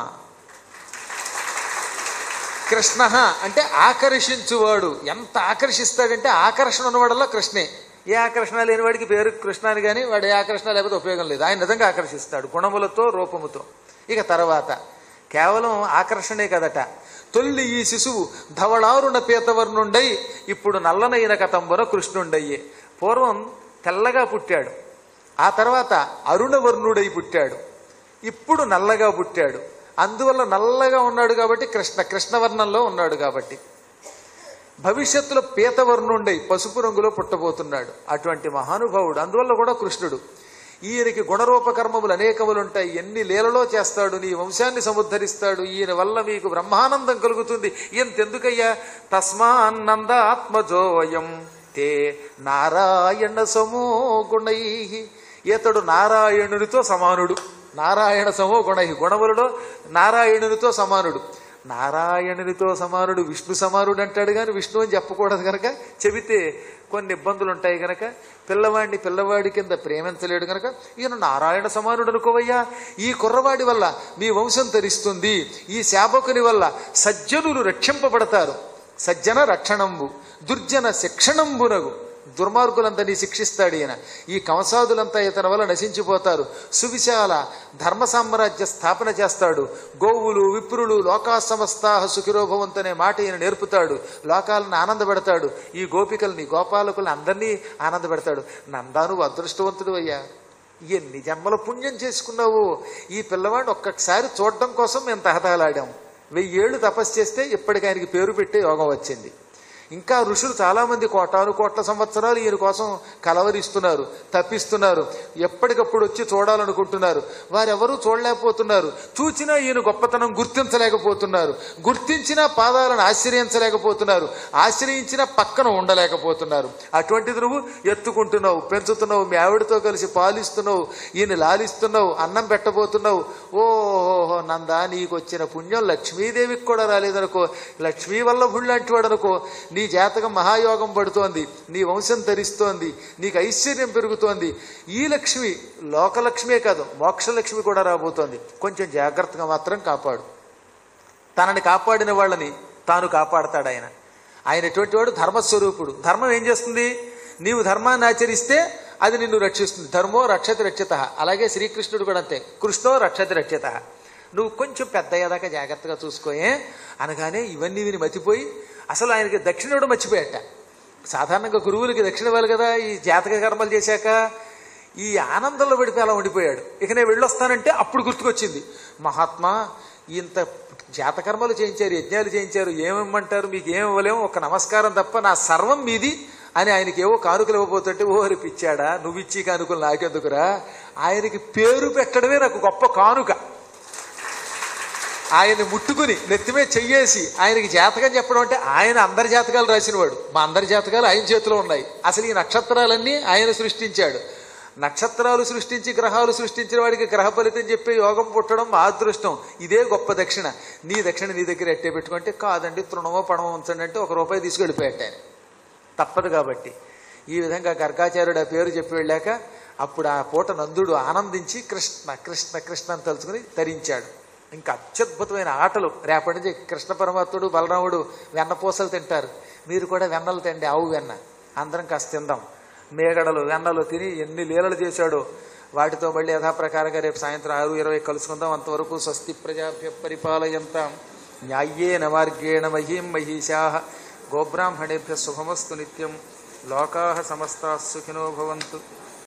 కృష్ణ అంటే ఆకర్షించువాడు ఎంత ఆకర్షిస్తాడంటే ఆకర్షణ ఉన్నవాడల్లా కృష్ణే ఏ ఆకర్షణ లేని వాడికి పేరు కృష్ణ అని కానీ వాడు ఏ ఆకర్షణ లేకపోతే ఉపయోగం లేదు ఆయన నిజంగా ఆకర్షిస్తాడు గుణములతో రూపముతో ఇక తర్వాత కేవలం ఆకర్షణే కదట తొల్లి ఈ శిశువు ధవళారుణ పీతవర్ణుండై ఇప్పుడు నల్లనైన కతంబున కృష్ణుండయ్యే పూర్వం తెల్లగా పుట్టాడు ఆ తర్వాత అరుణవర్ణుడై పుట్టాడు ఇప్పుడు నల్లగా పుట్టాడు అందువల్ల నల్లగా ఉన్నాడు కాబట్టి కృష్ణ కృష్ణవర్ణంలో ఉన్నాడు కాబట్టి భవిష్యత్తులో పీతవర్ణుండై పసుపు రంగులో పుట్టబోతున్నాడు అటువంటి మహానుభావుడు అందువల్ల కూడా కృష్ణుడు ఈయనకి గుణరూప కర్మములు అనేకములు ఉంటాయి ఎన్ని లీలలో చేస్తాడు నీ వంశాన్ని సముద్ధరిస్తాడు ఈయన వల్ల మీకు బ్రహ్మానందం కలుగుతుంది ఎంతెందుకయ్యా తస్మాన్నంద ఆత్మజోయం తే నారాయణ సమో గుణై ఇతడు నారాయణునితో సమానుడు నారాయణ సమో గుణ గుణములలో నారాయణునితో సమానుడు నారాయణునితో సమానుడు విష్ణు సమానుడు అంటాడు కానీ విష్ణు అని చెప్పకూడదు కనుక చెబితే కొన్ని ఇబ్బందులు ఉంటాయి గనక పిల్లవాడిని పిల్లవాడి కింద ప్రేమించలేడు గనక ఈయన నారాయణ సమానుడు అనుకోవయ్యా ఈ కుర్రవాడి వల్ల మీ వంశం తరిస్తుంది ఈ శాపకుని వల్ల సజ్జనులు రక్షింపబడతారు సజ్జన రక్షణంబు దుర్జన శిక్షణంబునగు దుర్మార్గులందరినీ శిక్షిస్తాడు ఈయన ఈ కంసాదులంతా ఇతని వల్ల నశించిపోతారు సువిశాల ధర్మ సామ్రాజ్య స్థాపన చేస్తాడు గోవులు విప్రులు లోకా సమస్తాహ సుఖిరోభవంతనే మాట ఈయన నేర్పుతాడు లోకాలను ఆనందపెడతాడు ఈ గోపికల్ని గోపాలకుల్ని అందరినీ ఆనందపెడతాడు నందాను అదృష్టవంతుడు అయ్యా ఎన్ని జన్మల పుణ్యం చేసుకున్నావు ఈ పిల్లవాడిని ఒక్కసారి చూడడం కోసం మేము తహతహలాడాం వెయ్యేళ్ళు తపస్సు చేస్తే ఇప్పటికి ఆయనకి పేరు పెట్టే యోగం వచ్చింది ఇంకా ఋషులు చాలామంది కోటాను కోట్ల సంవత్సరాలు ఈయన కోసం కలవరిస్తున్నారు తప్పిస్తున్నారు ఎప్పటికప్పుడు వచ్చి చూడాలనుకుంటున్నారు వారెవరూ చూడలేకపోతున్నారు చూచినా ఈయన గొప్పతనం గుర్తించలేకపోతున్నారు గుర్తించిన పాదాలను ఆశ్రయించలేకపోతున్నారు ఆశ్రయించిన పక్కన ఉండలేకపోతున్నారు అటువంటిది నువ్వు ఎత్తుకుంటున్నావు పెంచుతున్నావు మీ ఆవిడతో కలిసి పాలిస్తున్నావు ఈయన లాలిస్తున్నావు అన్నం పెట్టబోతున్నావు ఓహో నందా నీకు వచ్చిన పుణ్యం లక్ష్మీదేవికి కూడా రాలేదనుకో లక్ష్మీ వల్ల లాంటి వాడు అనుకో నీ జాతకం మహాయోగం పడుతోంది నీ వంశం తరిస్తోంది నీకు ఐశ్వర్యం పెరుగుతోంది ఈ లక్ష్మి లోకలక్ష్మే కాదు మోక్షలక్ష్మి కూడా రాబోతోంది కొంచెం జాగ్రత్తగా మాత్రం కాపాడు తనని కాపాడిన వాళ్ళని తాను కాపాడతాడు ఆయన ఆయన ఎటువంటి వాడు ధర్మస్వరూపుడు ధర్మం ఏం చేస్తుంది నీవు ధర్మాన్ని ఆచరిస్తే అది నిన్ను రక్షిస్తుంది ధర్మో రక్షతి రక్షిత అలాగే శ్రీకృష్ణుడు కూడా అంతే కృష్ణో రక్షతి రక్షిత నువ్వు కొంచెం పెద్ద అయ్యేదాకా జాగ్రత్తగా చూసుకోయే అనగానే ఇవన్నీ విని మతిపోయి అసలు ఆయనకి దక్షిణ ఇవ్వడం మర్చిపోయాట సాధారణంగా గురువులకి దక్షిణ ఇవ్వాలి కదా ఈ జాతక కర్మలు చేశాక ఈ ఆనందంలో పడిపోయి అలా ఉండిపోయాడు ఇక నేను వెళ్ళొస్తానంటే అప్పుడు గుర్తుకొచ్చింది మహాత్మా ఇంత జాతకర్మలు చేయించారు యజ్ఞాలు చేయించారు ఏమిమ్మంటారు మీకు ఏమి ఇవ్వలేము ఒక నమస్కారం తప్ప నా సర్వం మీది అని ఆయనకి ఏవో కానుకలు ఇవ్వబోతుంటే ఓహరి పిచ్చాడా నువ్వు ఇచ్చి కానుకలు నాకెందుకురా ఆయనకి పేరు పెట్టడమే నాకు గొప్ప కానుక ఆయన ముట్టుకుని నెత్తిమే చెయ్యేసి ఆయనకి జాతకం చెప్పడం అంటే ఆయన అందరి జాతకాలు రాసినవాడు మా అందరి జాతకాలు ఆయన చేతిలో ఉన్నాయి అసలు ఈ నక్షత్రాలన్నీ ఆయన సృష్టించాడు నక్షత్రాలు సృష్టించి గ్రహాలు సృష్టించిన వాడికి గ్రహ ఫలితం చెప్పే యోగం పుట్టడం మా అదృష్టం ఇదే గొప్ప దక్షిణ నీ దక్షిణ నీ దగ్గర ఎట్టే పెట్టుకుంటే కాదండి తృణమో పణమో ఉంచండి అంటే ఒక రూపాయి తీసుకెళ్ళిపోయాట ఆయన తప్పదు కాబట్టి ఈ విధంగా గర్గాచార్యుడు ఆ పేరు చెప్పి వెళ్ళాక అప్పుడు ఆ పూట నందుడు ఆనందించి కృష్ణ కృష్ణ కృష్ణ అని తలుచుకుని తరించాడు ఇంకా అత్యద్భుతమైన ఆటలు రేపటి నుంచి కృష్ణ పరమాత్ముడు బలరాముడు వెన్నపూసలు తింటారు మీరు కూడా వెన్నలు తిండి ఆవు వెన్న అందరం కాస్త తిందాం మేగడలు వెన్నలు తిని ఎన్ని లీలలు చేశాడో వాటితో మళ్ళీ యథాప్రకారంగా రేపు సాయంత్రం ఆరు ఇరవై కలుసుకుందాం అంతవరకు స్వస్తి ప్రజాభ్య పరిపాలయంతాం న్యాయ్యేన మార్గేణ మహీం మహిషా గోబ్రాహ్మణేభ్య శుభమస్తు నిత్యం లోకా సమస్తా సుఖినో భవంతు